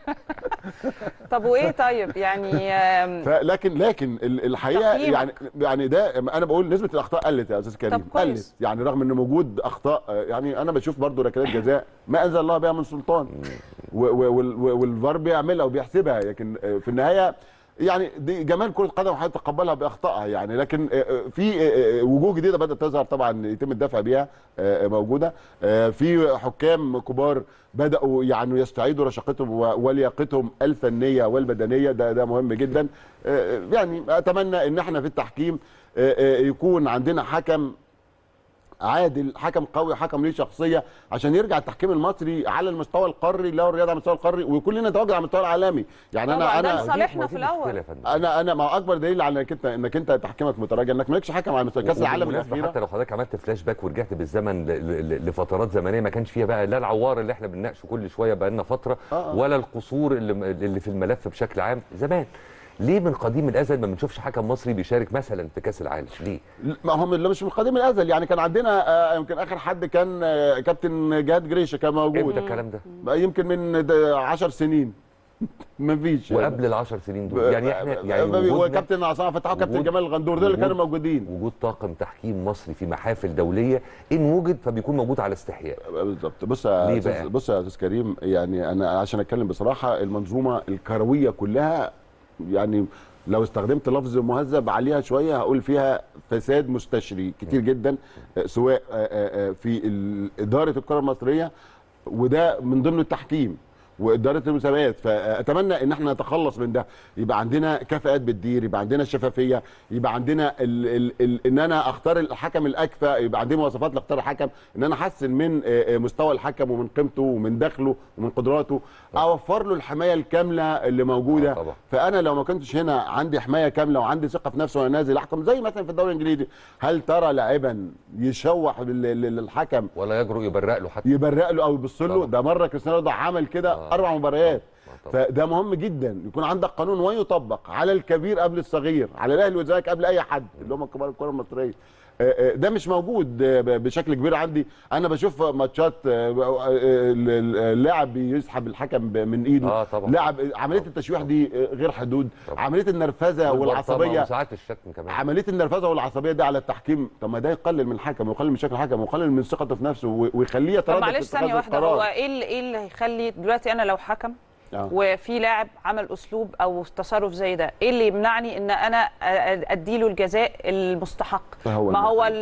[SPEAKER 3] طب وايه طيب يعني آم،
[SPEAKER 2] فلكن لكن ال- الحقيقه
[SPEAKER 3] تقييمك.
[SPEAKER 2] يعني يعني ده انا بقول نسبه الاخطاء قلت يا استاذ كريم
[SPEAKER 3] طب كويس.
[SPEAKER 2] قلت يعني رغم ان موجود اخطاء آه، يعني انا بشوف برضو ركلات جزاء ما انزل الله بها من سلطان و- و- وال- و- والفار بيعملها وبيحسبها لكن آه، في النهايه يعني دي جمال كره القدم وهيتقبلها باخطائها يعني لكن آه، آه، في آه، آه، وجوه جديده بدات تظهر طبعا يتم الدفع بيها آه، موجوده آه، في حكام كبار بداوا يعني يستعيدوا رشاقتهم و- ولياقتهم الفنيه والبدنيه ده ده مهم جدا آه، يعني اتمنى ان احنا في التحكيم آه، آه، يكون عندنا حكم عادل حكم قوي حكم ليه شخصيه عشان يرجع التحكيم المصري على المستوى القاري له الرياضه على المستوى القاري ويكون لنا تواجد على المستوى العالمي يعني
[SPEAKER 3] طبعاً،
[SPEAKER 2] انا
[SPEAKER 3] ده
[SPEAKER 2] انا
[SPEAKER 3] لصالح- صالحنا
[SPEAKER 1] ما
[SPEAKER 3] في
[SPEAKER 1] دي
[SPEAKER 3] الأول.
[SPEAKER 1] مشكلة يا فندم.
[SPEAKER 2] انا انا ما هو اكبر دليل على انك انت انك انت تحكيمك متراجع انك مالكش حكم على مستوى كاس العالم
[SPEAKER 1] وبالمناسبة
[SPEAKER 2] الاخيره
[SPEAKER 1] حتى لو حضرتك عملت فلاش باك ورجعت بالزمن ل- ل- لفترات زمنيه ما كانش فيها بقى لا العوار اللي احنا بنناقشه كل شويه بقى لنا فتره
[SPEAKER 2] آه، آه.
[SPEAKER 1] ولا القصور اللي اللي في الملف بشكل عام زمان ليه من قديم الازل ما بنشوفش حكم مصري بيشارك مثلا في كاس العالم ليه
[SPEAKER 2] ما هم اللي مش من قديم الازل يعني كان عندنا آه، يمكن اخر حد كان آه، كابتن جهاد جريشه كان
[SPEAKER 1] امتى
[SPEAKER 2] موجود
[SPEAKER 1] الكلام ده
[SPEAKER 2] بقى يمكن من 10 سنين مفيش
[SPEAKER 1] وقبل العشر سنين دول يعني احنا يعني وجودنا-
[SPEAKER 2] وكابتن عصام فتحي وكابتن
[SPEAKER 1] وجود-
[SPEAKER 2] جمال الغندور دول اللي
[SPEAKER 1] وجود-
[SPEAKER 2] كانوا موجودين
[SPEAKER 1] وجود طاقم تحكيم مصري في محافل دوليه ان وجد فبيكون موجود على استحياء
[SPEAKER 2] بالظبط بص يا
[SPEAKER 1] ليه
[SPEAKER 2] أستاذ
[SPEAKER 1] بقى؟
[SPEAKER 2] بص يا استاذ كريم يعني انا عشان اتكلم بصراحه المنظومه الكرويه كلها يعني لو استخدمت لفظ مهذب عليها شويه هقول فيها فساد مستشري كتير جدا آه، سواء آه، آه، آه، في ال- اداره الكره المصريه وده من ضمن التحكيم واداره المسابقات فاتمنى ان احنا نتخلص من ده يبقى عندنا كفاءات بتدير يبقى عندنا الشفافيه يبقى عندنا ال ال ال ان انا اختار الحكم الاكفأ يبقى عندي مواصفات لاختار الحكم ان انا احسن من آه، آه، مستوى الحكم ومن قيمته ومن دخله ومن قدراته اوفر له الحمايه الكامله اللي موجوده
[SPEAKER 1] آه، طبعا.
[SPEAKER 2] فانا لو ما كنتش هنا عندي حمايه كامله وعندي ثقه في نفسي وانا نازل احكم زي مثلا في الدوري الانجليزي هل ترى لاعبا يشوح لل- لل- للحكم
[SPEAKER 1] ولا يجرؤ يبرق له حتى
[SPEAKER 2] يبرق له او يبص له
[SPEAKER 1] طبعا.
[SPEAKER 2] ده مره كريستيانو رونالدو عمل كده
[SPEAKER 1] آه.
[SPEAKER 2] اربع مباريات
[SPEAKER 1] آه، طبعا.
[SPEAKER 2] فده مهم جدا يكون عندك قانون ويطبق على الكبير قبل الصغير على الاهلي والزمالك قبل اي حد اللي هم كبار الكره المصريه آه، آه، ده مش موجود آه، ب- بشكل كبير عندي انا بشوف ماتشات آه، آه، ال- ال- اللاعب بيسحب الحكم ب- من ايده
[SPEAKER 1] آه، طبعا.
[SPEAKER 2] لاعب عمليه التشويح دي آه، غير حدود
[SPEAKER 1] طبعا.
[SPEAKER 2] عمليه النرفزه والعصبيه
[SPEAKER 1] وساعات الشتم كمان
[SPEAKER 2] عمليه النرفزه والعصبيه دي على التحكيم طب ما ده يقلل من الحكم ويقلل من شكل الحكم ويقلل من ثقته في نفسه و- ويخليه
[SPEAKER 3] طب
[SPEAKER 2] يتردد
[SPEAKER 3] معلش
[SPEAKER 2] في اتخاذ
[SPEAKER 3] ثانيه واحده
[SPEAKER 2] القرار.
[SPEAKER 3] هو ايه اللي ايه اللي هيخلي دلوقتي انا لو حكم
[SPEAKER 2] آه.
[SPEAKER 3] وفي لاعب عمل اسلوب او تصرف زي ده ايه اللي يمنعني ان انا أ- اديله الجزاء المستحق
[SPEAKER 2] هو
[SPEAKER 3] ما
[SPEAKER 2] ده.
[SPEAKER 3] هو ال...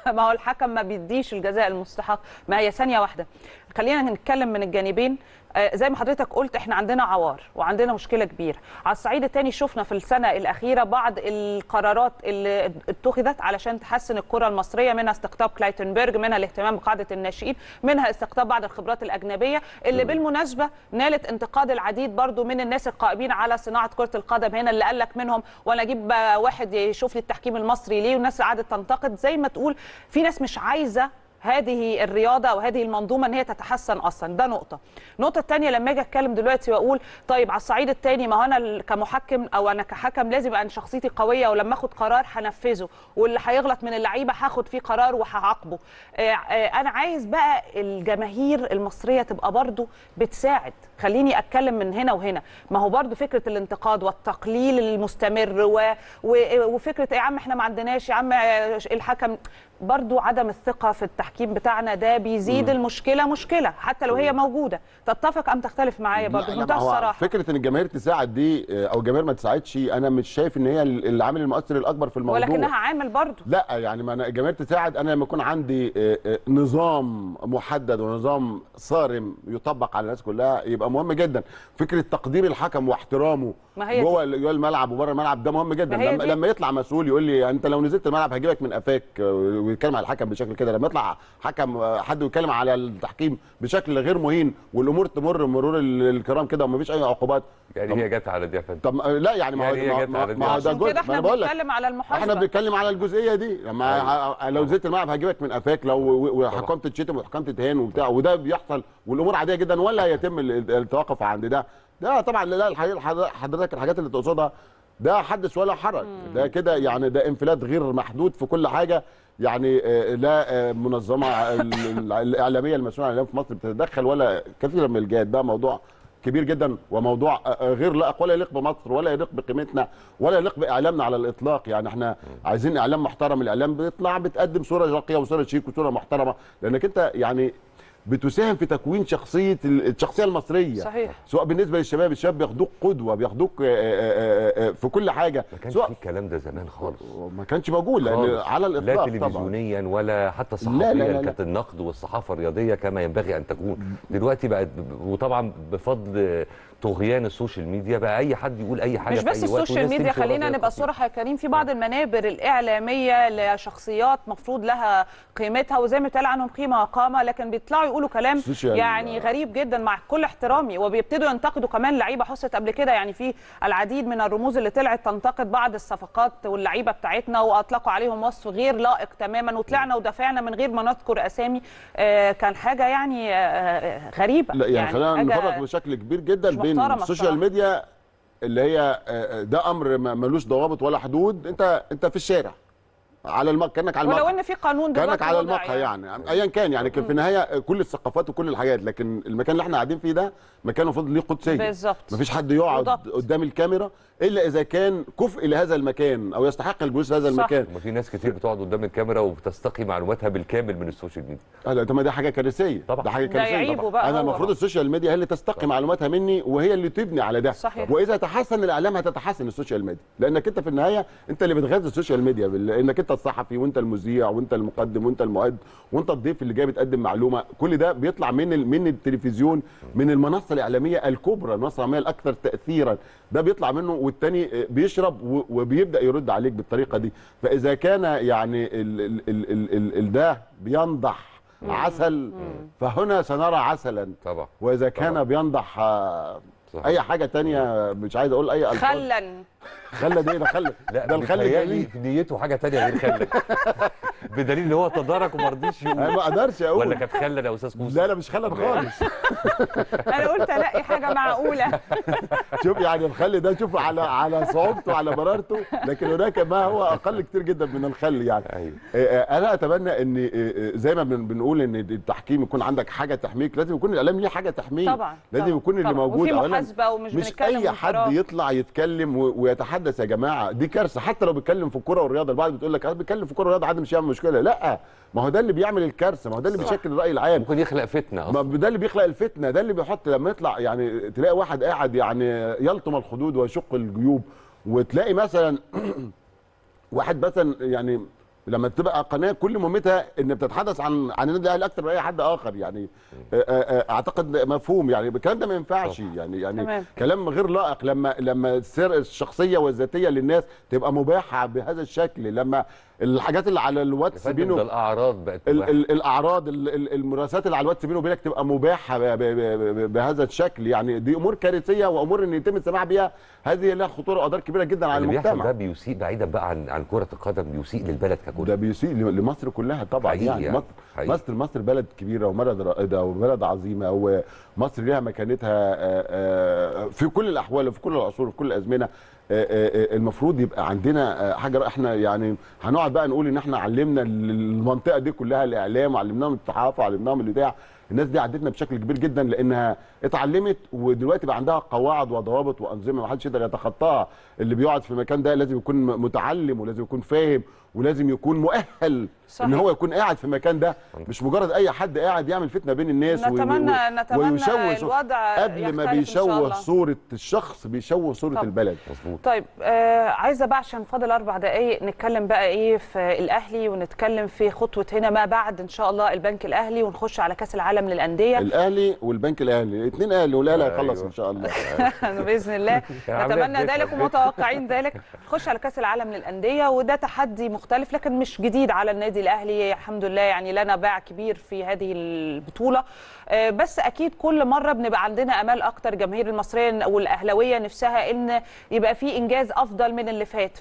[SPEAKER 3] ما هو الحكم ما بيديش الجزاء المستحق ما هي ثانيه واحده خلينا نتكلم من الجانبين آه، زي ما حضرتك قلت احنا عندنا عوار وعندنا مشكله كبيره على الصعيد الثاني شفنا في السنه الاخيره بعض القرارات اللي اتخذت علشان تحسن الكره المصريه منها استقطاب كلايتنبرج منها الاهتمام بقاعده الناشئين منها استقطاب بعض الخبرات الاجنبيه اللي بالمناسبه نالت انتقاد العديد برضو من الناس القائمين على صناعه كره القدم هنا اللي قال لك منهم وانا اجيب آه، واحد يشوف لي التحكيم المصري ليه والناس قعدت تنتقد زي ما تقول في ناس مش عايزه هذه الرياضه او هذه المنظومه ان هي تتحسن اصلا ده نقطه النقطه الثانيه لما اجي اتكلم دلوقتي واقول طيب على الصعيد الثاني ما هو انا ال- كمحكم او انا كحكم لازم يبقى شخصيتي قويه ولما اخد قرار هنفذه واللي هيغلط من اللعيبه هاخد فيه قرار وهعاقبه آه، آه، انا عايز بقى الجماهير المصريه تبقى برضو بتساعد خليني اتكلم من هنا وهنا ما هو برضو فكره الانتقاد والتقليل المستمر و... و... وفكره يا عم احنا ما عندناش يا عم آه، الحكم برضو عدم الثقه في التحكيم بتاعنا ده بيزيد المشكله مشكله حتى لو هي موجوده تتفق ام تختلف معايا برضو
[SPEAKER 2] لا، لا،
[SPEAKER 3] بمنتهى
[SPEAKER 2] ما هو
[SPEAKER 3] الصراحه
[SPEAKER 2] فكره ان الجماهير تساعد دي آه، او الجماهير ما تساعدش انا مش شايف ان هي العامل المؤثر الاكبر في الموضوع
[SPEAKER 3] ولكنها عامل برضو
[SPEAKER 2] لا يعني ما انا الجماهير تساعد انا لما يكون عندي آه، آه، نظام محدد ونظام صارم يطبق على الناس كلها يبقى مهم جدا فكره تقدير الحكم واحترامه
[SPEAKER 3] ما هي
[SPEAKER 2] جوه جوه الملعب وبره الملعب ده مهم جدا
[SPEAKER 3] ما هي
[SPEAKER 2] لما,
[SPEAKER 3] دي.
[SPEAKER 2] لما يطلع مسؤول يقول لي انت لو نزلت الملعب هجيبك من قفاك آه، ويتكلم على الحكم بشكل كده لما يطلع حكم آه، حد يتكلم على التحكيم بشكل غير مهين والامور تمر مرور ال- الكرام كده ومفيش اي عقوبات
[SPEAKER 1] يعني
[SPEAKER 2] طب-
[SPEAKER 1] هي جت على دي يا فندم
[SPEAKER 2] طب ما- لا يعني ما هو
[SPEAKER 1] يعني هي
[SPEAKER 2] ما-
[SPEAKER 1] جت
[SPEAKER 2] ما
[SPEAKER 1] على دي.
[SPEAKER 2] ما هو ده
[SPEAKER 3] عشان
[SPEAKER 2] جزء
[SPEAKER 3] كده
[SPEAKER 2] ما
[SPEAKER 3] احنا
[SPEAKER 2] انا بقول لك
[SPEAKER 3] بنتكلم على المحاسبه
[SPEAKER 2] احنا بنتكلم على الجزئيه دي لما ه- لو نزلت الملعب هجيبك من قفاك لو وحكمت تشتم وحكمت تهان وبتاع وده بيحصل والامور عاديه جدا ولا يتم ال- التوقف عند ده ده طبعا لا الحقيقه الحد- حضرتك الحاجات اللي تقصدها ده حدث ولا حرج ده كده يعني ده انفلات غير محدود في كل حاجه يعني آه، لا آه، منظمه ال- ال- الاعلاميه المسؤوله عن الاعلام في مصر بتتدخل ولا كثير من الجهات ده موضوع كبير جدا وموضوع آه، آه، غير لائق ولا يليق بمصر ولا يليق بقيمتنا ولا يليق باعلامنا على الاطلاق يعني احنا عايزين اعلام محترم الاعلام بيطلع بتقدم صوره راقيه وصوره شيك وصوره محترمه لانك انت يعني بتساهم في تكوين شخصيه ال- الشخصيه المصريه
[SPEAKER 3] صحيح.
[SPEAKER 2] سواء بالنسبه للشباب الشباب بياخدوك قدوه بياخدوك آه، آه، آه، في كل حاجه
[SPEAKER 1] ما كانش
[SPEAKER 2] سواء
[SPEAKER 1] في الكلام ده زمان خالص
[SPEAKER 2] ما كانش موجود لان
[SPEAKER 1] خالص.
[SPEAKER 2] على
[SPEAKER 1] لا
[SPEAKER 2] الاطلاق طبعا
[SPEAKER 1] تلفزيونيا ولا حتى
[SPEAKER 2] لا، لا،
[SPEAKER 1] صحفيا
[SPEAKER 2] لا.
[SPEAKER 1] كانت النقد والصحافه الرياضيه كما ينبغي ان تكون دلوقتي بقت وطبعا بفضل طغيان السوشيال ميديا بقى اي حد يقول اي حاجه
[SPEAKER 3] مش
[SPEAKER 1] في
[SPEAKER 3] بس
[SPEAKER 1] أي وقت
[SPEAKER 3] السوشيال
[SPEAKER 1] والناس
[SPEAKER 3] ميديا
[SPEAKER 1] تمشي وراه
[SPEAKER 3] خلينا
[SPEAKER 1] زي
[SPEAKER 3] نبقى
[SPEAKER 1] القطيع.
[SPEAKER 3] صراحه يا كريم في بعض المنابر الاعلاميه لشخصيات مفروض لها قيمتها وزي ما بيتقال عنهم قيمه وقامه لكن بيطلعوا يقولوا كلام
[SPEAKER 2] السوشيال-
[SPEAKER 3] يعني غريب جدا مع كل احترامي وبيبتدوا ينتقدوا كمان لعيبه حصلت قبل كده يعني في العديد من الرموز اللي طلعت تنتقد بعض الصفقات واللعيبه بتاعتنا واطلقوا عليهم وصف غير لائق تماما وطلعنا ودافعنا من غير ما نذكر اسامي آه، كان حاجه يعني آه، غريبه
[SPEAKER 2] لا يعني, خلينا
[SPEAKER 3] حاجة
[SPEAKER 2] نفرق بشكل كبير جدا
[SPEAKER 3] مش
[SPEAKER 2] بين
[SPEAKER 3] محترمة
[SPEAKER 2] السوشيال
[SPEAKER 3] الصراحة.
[SPEAKER 2] ميديا اللي هي آه، آه، ده امر ما- ملوش ضوابط ولا حدود انت انت في الشارع على المق كانك على
[SPEAKER 3] ولو
[SPEAKER 2] المقهى
[SPEAKER 3] ان في قانون
[SPEAKER 2] كانك
[SPEAKER 3] دلوقتي
[SPEAKER 2] على
[SPEAKER 3] وضع
[SPEAKER 2] المقهى يعني ايا كان يعني كان في النهايه كل الثقافات وكل الحاجات لكن المكان اللي احنا قاعدين فيه ده مكان المفروض ليه قدسيه
[SPEAKER 3] بالظبط.
[SPEAKER 2] مفيش حد يقعد
[SPEAKER 3] بالضبط.
[SPEAKER 2] قدام الكاميرا الا اذا كان كفء لهذا المكان او يستحق الجلوس في هذا
[SPEAKER 3] صح.
[SPEAKER 2] المكان
[SPEAKER 1] ما في ناس كتير بتقعد قدام الكاميرا وبتستقي معلوماتها بالكامل من السوشيال ميديا
[SPEAKER 2] آه، لا طب ما ده حاجه كارثيه
[SPEAKER 1] طبعا.
[SPEAKER 2] ده حاجه
[SPEAKER 3] ده
[SPEAKER 2] كارثيه
[SPEAKER 3] يعيبه
[SPEAKER 2] طبعاً.
[SPEAKER 3] بقى
[SPEAKER 2] انا
[SPEAKER 3] هو.
[SPEAKER 2] المفروض السوشيال ميديا هي اللي تستقي معلوماتها مني وهي اللي تبني على ده
[SPEAKER 3] صحيح.
[SPEAKER 2] واذا تحسن الاعلام هتتحسن السوشيال ميديا لانك انت في النهايه انت اللي بتغذي السوشيال ميديا بال- انك انت الصحفي وانت المذيع وانت المقدم وانت المؤد وانت الضيف اللي جاي بتقدم معلومه كل ده بيطلع من ال- من التلفزيون من المنصه الاعلاميه الكبرى المنصه الاعلاميه الاكثر تاثيرا ده بيطلع منه والتاني آه، بيشرب و- وبيبدا يرد عليك بالطريقه دي فاذا كان يعني ال ال ال ال ال ال ده بينضح عسل فهنا سنرى عسلا
[SPEAKER 1] طبعا
[SPEAKER 2] واذا كان
[SPEAKER 1] طبعا.
[SPEAKER 2] بينضح آه،
[SPEAKER 1] صحيح.
[SPEAKER 2] اي حاجه تانية مش عايز اقول اي الفاظ
[SPEAKER 3] خلا
[SPEAKER 2] خلى ده إيه؟ ده خلى
[SPEAKER 1] لا
[SPEAKER 2] ده الخل
[SPEAKER 1] بيتهيألي
[SPEAKER 2] الجميل
[SPEAKER 1] في نيته حاجه تانية غير خلة بدليل ان هو تدارك وما رضيش
[SPEAKER 2] انا
[SPEAKER 1] يقول
[SPEAKER 2] ما اقدرش
[SPEAKER 1] ولا
[SPEAKER 2] اقول
[SPEAKER 1] كانت خلة يا استاذ موسى
[SPEAKER 2] لا لا مش خلل خالص
[SPEAKER 3] انا قلت الاقي حاجه معقوله
[SPEAKER 2] شوف يعني الخل ده شوف على على صعوبته على مرارته لكن هناك ما هو اقل كتير جدا من الخل يعني
[SPEAKER 1] ايوه
[SPEAKER 2] آه، آه، انا اتمنى ان آه، آه، زي ما بن- بنقول ان التحكيم يكون عندك حاجه تحميك لازم يكون الاعلام ليه حاجه تحميه
[SPEAKER 3] طبعا
[SPEAKER 2] لازم
[SPEAKER 3] طبعا،
[SPEAKER 2] يكون اللي
[SPEAKER 3] طبعا.
[SPEAKER 2] موجود
[SPEAKER 3] وفي
[SPEAKER 2] أولاً
[SPEAKER 3] محاسبه ومش
[SPEAKER 2] مش
[SPEAKER 3] بنتكلم
[SPEAKER 2] اي
[SPEAKER 3] من
[SPEAKER 2] حد
[SPEAKER 3] فراغ.
[SPEAKER 2] يطلع يتكلم و- ويتحدث يا جماعه دي كارثه حتى لو بيتكلم في الكوره والرياضه البعض بتقول لك انا بيتكلم في الكوره والرياضه عادي مش هيعمل مشكله لا ما هو ده اللي بيعمل الكارثه ما هو ده اللي
[SPEAKER 3] صح.
[SPEAKER 2] بيشكل الراي العام
[SPEAKER 1] ممكن يخلق فتنه
[SPEAKER 2] ما
[SPEAKER 1] اصلا
[SPEAKER 2] ده اللي بيخلق الفتنه ده اللي بيحط لما يطلع يعني تلاقي واحد قاعد يعني يلطم الخدود ويشق الجيوب وتلاقي مثلا واحد مثلا يعني لما تبقى قناه كل مهمتها ان بتتحدث عن عن النادي الاهلي اكتر من اي حد اخر يعني آه، آه، آه، اعتقد مفهوم يعني الكلام ده ما ينفعش يعني يعني
[SPEAKER 3] تمام.
[SPEAKER 2] كلام غير لائق لما لما السر الشخصيه والذاتيه للناس تبقى مباحه بهذا الشكل لما الحاجات اللي على
[SPEAKER 1] يا
[SPEAKER 2] الواتس
[SPEAKER 1] فندم
[SPEAKER 2] بينه
[SPEAKER 1] ده الاعراض بقت
[SPEAKER 2] ال
[SPEAKER 1] مباحة.
[SPEAKER 2] ال الاعراض ال ال المراسلات اللي على الواتس بينه وبينك تبقى مباحه ب ب ب ب بهذا الشكل يعني دي امور كارثيه وامور ان يتم السماح بها هذه لها خطوره واضرار كبيره جدا على
[SPEAKER 1] اللي بيحصل ده
[SPEAKER 2] المجتمع
[SPEAKER 1] بيسيء بعيدا بقى عن عن كره القدم بيسيء للبلد ككل
[SPEAKER 2] ده بيسيء ل- لمصر كلها طبعا
[SPEAKER 1] حقيقي
[SPEAKER 2] يعني
[SPEAKER 1] يعني.
[SPEAKER 2] مصر
[SPEAKER 1] حقيقي.
[SPEAKER 2] مصر مصر بلد كبيره وبلد رائده وبلد عظيمه ومصر ليها مكانتها آه، آه، في كل الاحوال وفي كل العصور وفي كل الازمنه آه، آه، آه، المفروض يبقى عندنا آه، حاجه احنا يعني هنقعد بقى نقول ان احنا علمنا المنطقه دي كلها الاعلام وعلمناهم الصحافه وعلمناهم الاذاعه الناس دي عدتنا بشكل كبير جدا لانها اتعلمت ودلوقتي بقى عندها قواعد وضوابط وانظمه ما حدش يقدر يتخطاها اللي بيقعد في المكان ده لازم يكون متعلم ولازم يكون فاهم ولازم يكون مؤهل
[SPEAKER 3] صحيح.
[SPEAKER 2] ان هو يكون قاعد في المكان ده مش مجرد اي حد قاعد يعمل فتنه بين الناس وي-
[SPEAKER 3] نتمنى
[SPEAKER 2] وي-
[SPEAKER 3] نتمنى
[SPEAKER 2] ويشوه
[SPEAKER 3] الوضع
[SPEAKER 2] قبل ما
[SPEAKER 3] يختلف إن شاء
[SPEAKER 2] بيشوه
[SPEAKER 3] الله.
[SPEAKER 2] صوره الشخص بيشوه صوره
[SPEAKER 3] طب.
[SPEAKER 2] البلد
[SPEAKER 1] مظبوط
[SPEAKER 3] طيب آه عايزه بقى عشان فاضل اربع دقائق نتكلم بقى ايه في الاهلي ونتكلم في خطوه هنا ما بعد ان شاء الله البنك الاهلي ونخش على كاس العالم للانديه
[SPEAKER 2] الاهلي والبنك الاهلي الاثنين اهلي والاهلي هيخلص
[SPEAKER 1] أيوة.
[SPEAKER 2] ان شاء الله
[SPEAKER 3] باذن الله
[SPEAKER 1] عاملة
[SPEAKER 3] نتمنى
[SPEAKER 1] بنفهم.
[SPEAKER 3] ذلك ومتوقعين ذلك نخش على كاس العالم للانديه وده تحدي مختلف لكن مش جديد على النادي الاهلي الحمد لله يعني لنا باع كبير في هذه البطوله آه، بس اكيد كل مره بنبقى عندنا امال اكتر جماهير المصريه والاهلاويه نفسها ان يبقى في انجاز افضل من اللي فات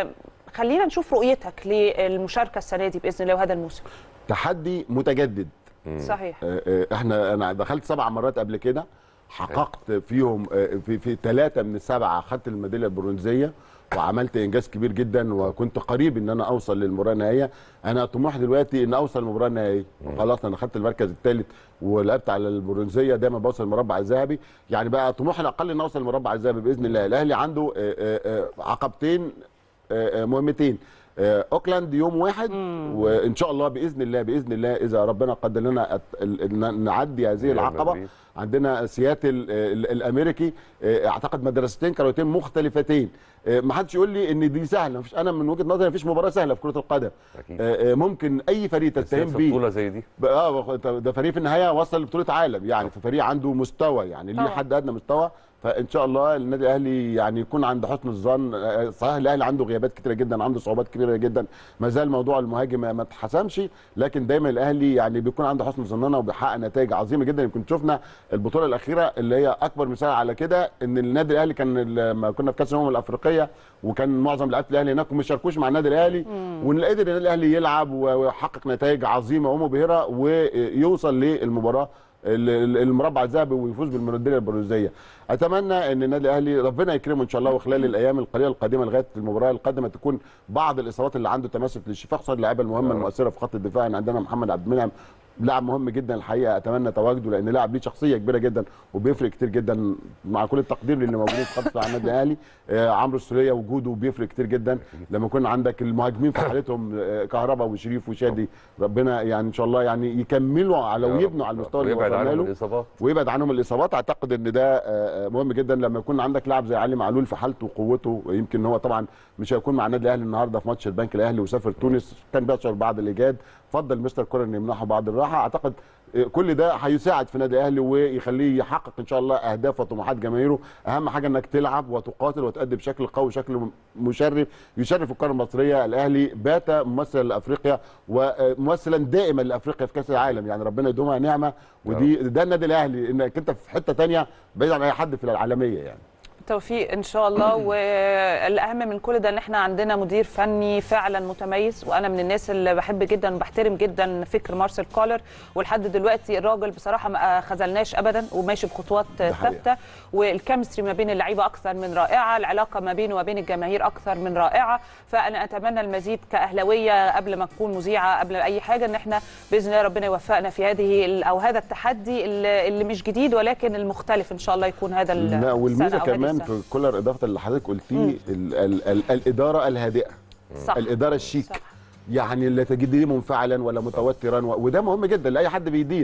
[SPEAKER 3] فخلينا نشوف رؤيتك للمشاركه السنه دي باذن الله وهذا الموسم
[SPEAKER 2] تحدي متجدد
[SPEAKER 3] صحيح
[SPEAKER 2] آه، آه، احنا انا دخلت سبع مرات قبل كده حققت فيهم آه، في في ثلاثه من السبعه اخذت الميداليه البرونزيه وعملت انجاز كبير جدا وكنت قريب ان انا اوصل للمباراه النهائيه انا طموحي دلوقتي ان اوصل للمباراه النهائيه خلاص انا خدت المركز الثالث ولعبت على البرونزيه دايما بوصل المربع الذهبي يعني بقى طموحي الاقل ان اوصل للمربع الذهبي باذن الله الاهلي عنده آه، آه، آه، عقبتين آه، آه، مهمتين آه، اوكلاند يوم واحد وان شاء الله باذن الله باذن الله اذا ربنا قدر لنا أت- ال- ن- نعدي هذه
[SPEAKER 1] ريال
[SPEAKER 2] العقبه
[SPEAKER 1] مدريد.
[SPEAKER 2] عندنا سياتل آه، ال- الامريكي آه، اعتقد مدرستين كرويتين مختلفتين آه، ما حدش يقول لي ان دي سهله مفيش انا من وجهه نظري مفيش مباراه سهله في كره القدم
[SPEAKER 1] أكيد.
[SPEAKER 2] آه، آه، ممكن اي فريق
[SPEAKER 1] بس هي
[SPEAKER 2] تتهم
[SPEAKER 1] في
[SPEAKER 2] بيه
[SPEAKER 1] بطوله زي دي
[SPEAKER 2] اه ده فريق في النهايه وصل لبطوله عالم يعني في فريق عنده مستوى يعني ليه
[SPEAKER 3] طبعا.
[SPEAKER 2] حد ادنى مستوى فان شاء الله النادي الاهلي يعني يكون عند حسن الظن آه، صحيح الاهلي عنده غيابات كتيره جدا عنده صعوبات كبيره جدا ما زال موضوع المهاجم ما اتحسمش لكن دايما الاهلي يعني بيكون عنده حسن ظننا وبيحقق نتائج عظيمه جدا يمكن شفنا البطوله الاخيره اللي هي اكبر مثال على كده ان النادي الاهلي كان لما كنا في كاس الامم الافريقيه وكان معظم لعيبه الاهلي هناك وما شاركوش مع النادي الاهلي وان قدر النادي الاهلي يلعب ويحقق نتائج عظيمه ومبهره ويوصل للمباراه ال- ال- المربع الذهبي ويفوز بالميداليه البرونزيه اتمنى ان النادي الاهلي ربنا يكرمه ان شاء الله وخلال الايام القليله القادمه لغايه المباراه القادمه تكون بعض الاصابات اللي عنده تماسك للشفاء خصوصا اللعيبه المهمه المؤثره في خط الدفاع يعني عندنا محمد عبد المنعم لاعب مهم جدا الحقيقه اتمنى تواجده لان لاعب ليه شخصيه كبيره جدا وبيفرق كتير جدا مع كل التقدير للي موجودين في خط دفاع النادي الاهلي آه عمرو السوليه وجوده بيفرق كتير جدا لما يكون عندك المهاجمين في حالتهم آه كهربا وشريف وشادي ربنا يعني ان شاء الله يعني يكملوا على
[SPEAKER 1] يا رب.
[SPEAKER 2] ويبنوا على المستوى اللي
[SPEAKER 1] ويبعد
[SPEAKER 2] وصلنا
[SPEAKER 1] عنهم
[SPEAKER 2] له
[SPEAKER 1] الاصابات
[SPEAKER 2] ويبعد عنهم الاصابات اعتقد ان ده آه، آه، مهم جدا لما يكون عندك لاعب زي علي معلول في حالته وقوته يمكن هو طبعا مش هيكون مع النادي الاهلي النهارده في ماتش البنك الاهلي وسافر تونس كان بيشعر بعض الايجاد فضل مستر كولر ان يمنحه بعض الراحه اعتقد آه، كل ده هيساعد في النادي الاهلي ويخليه يحقق ان شاء الله اهداف وطموحات جماهيره اهم حاجه انك تلعب وتقاتل وتأدي بشكل قوي وشكل مشرف يشرف القاره المصريه الاهلي بات ممثلا لافريقيا وممثلا دائما لافريقيا في كاس العالم يعني ربنا يدومها نعمه ودي ده النادي الاهلي انك انت في حته تانية بعيد عن اي حد في العالميه يعني
[SPEAKER 3] توفيق ان شاء الله والاهم من كل ده ان احنا عندنا مدير فني فعلا متميز وانا من الناس اللي بحب جدا وبحترم جدا فكر مارسيل كولر ولحد دلوقتي الراجل بصراحه ما خذلناش ابدا وماشي بخطوات
[SPEAKER 2] حقيقة.
[SPEAKER 3] ثابته والكيمستري ما بين اللعيبه اكثر من رائعه العلاقه ما بينه وبين الجماهير اكثر من رائعه فانا اتمنى المزيد كاهلاويه قبل ما اكون مذيعه قبل اي حاجه ان احنا باذن الله ربنا يوفقنا في هذه ال- او هذا التحدي اللي اللي مش جديد ولكن المختلف ان شاء الله يكون هذا ال-
[SPEAKER 2] لا والميزه
[SPEAKER 3] السنة أو هذه
[SPEAKER 2] كمان
[SPEAKER 3] السنة.
[SPEAKER 2] في كولر اضافه اللي حضرتك قلتيه ال ال ال الاداره الهادئه
[SPEAKER 3] صح.
[SPEAKER 2] الاداره الشيك
[SPEAKER 3] صح.
[SPEAKER 2] يعني لا تجديه منفعلا ولا متوترا و- وده مهم جدا لاي حد بيدير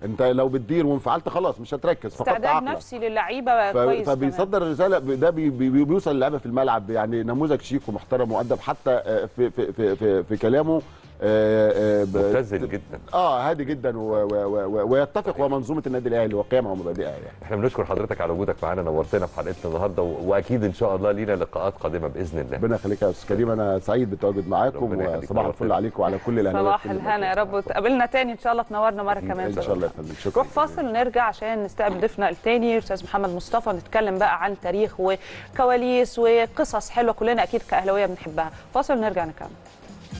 [SPEAKER 2] انت لو بتدير وانفعلت خلاص مش هتركز فقدت
[SPEAKER 3] استعداد
[SPEAKER 2] عقلك
[SPEAKER 3] نفسي للعيبه
[SPEAKER 2] ف-
[SPEAKER 3] كويس كمان.
[SPEAKER 2] فبيصدر رساله ده بي بي بيوصل للعيبه في الملعب يعني نموذج شيك ومحترم ومؤدب حتى آه، في في في في, في كلامه آه، آه، ب-
[SPEAKER 1] مبتذل جدا
[SPEAKER 2] اه هادي جدا و و و و ويتفق ومنظومه النادي الاهلي وقيمها ومبادئها يعني
[SPEAKER 1] احنا بنشكر حضرتك على وجودك معانا نورتنا في حلقتنا النهارده و- واكيد ان شاء الله لينا لقاءات قادمه باذن الله
[SPEAKER 2] ربنا يخليك يا استاذ كريم انا سعيد بالتواجد معاكم
[SPEAKER 1] ربنا يخليك.
[SPEAKER 2] وصباح الفل عليكم وعلى كل الاهلاويه
[SPEAKER 3] صباح
[SPEAKER 2] في كل
[SPEAKER 3] الهنا يا
[SPEAKER 2] مكان.
[SPEAKER 3] رب وتقابلنا تاني ان شاء الله تنورنا مره كمان
[SPEAKER 2] ان شاء الله يا فندم شكرا
[SPEAKER 3] نروح فاصل ونرجع عشان نستقبل ضيفنا التاني استاذ محمد مصطفى نتكلم بقى عن تاريخ وكواليس وقصص حلوه كلنا اكيد كاهلاويه بنحبها فاصل ونرجع نكمل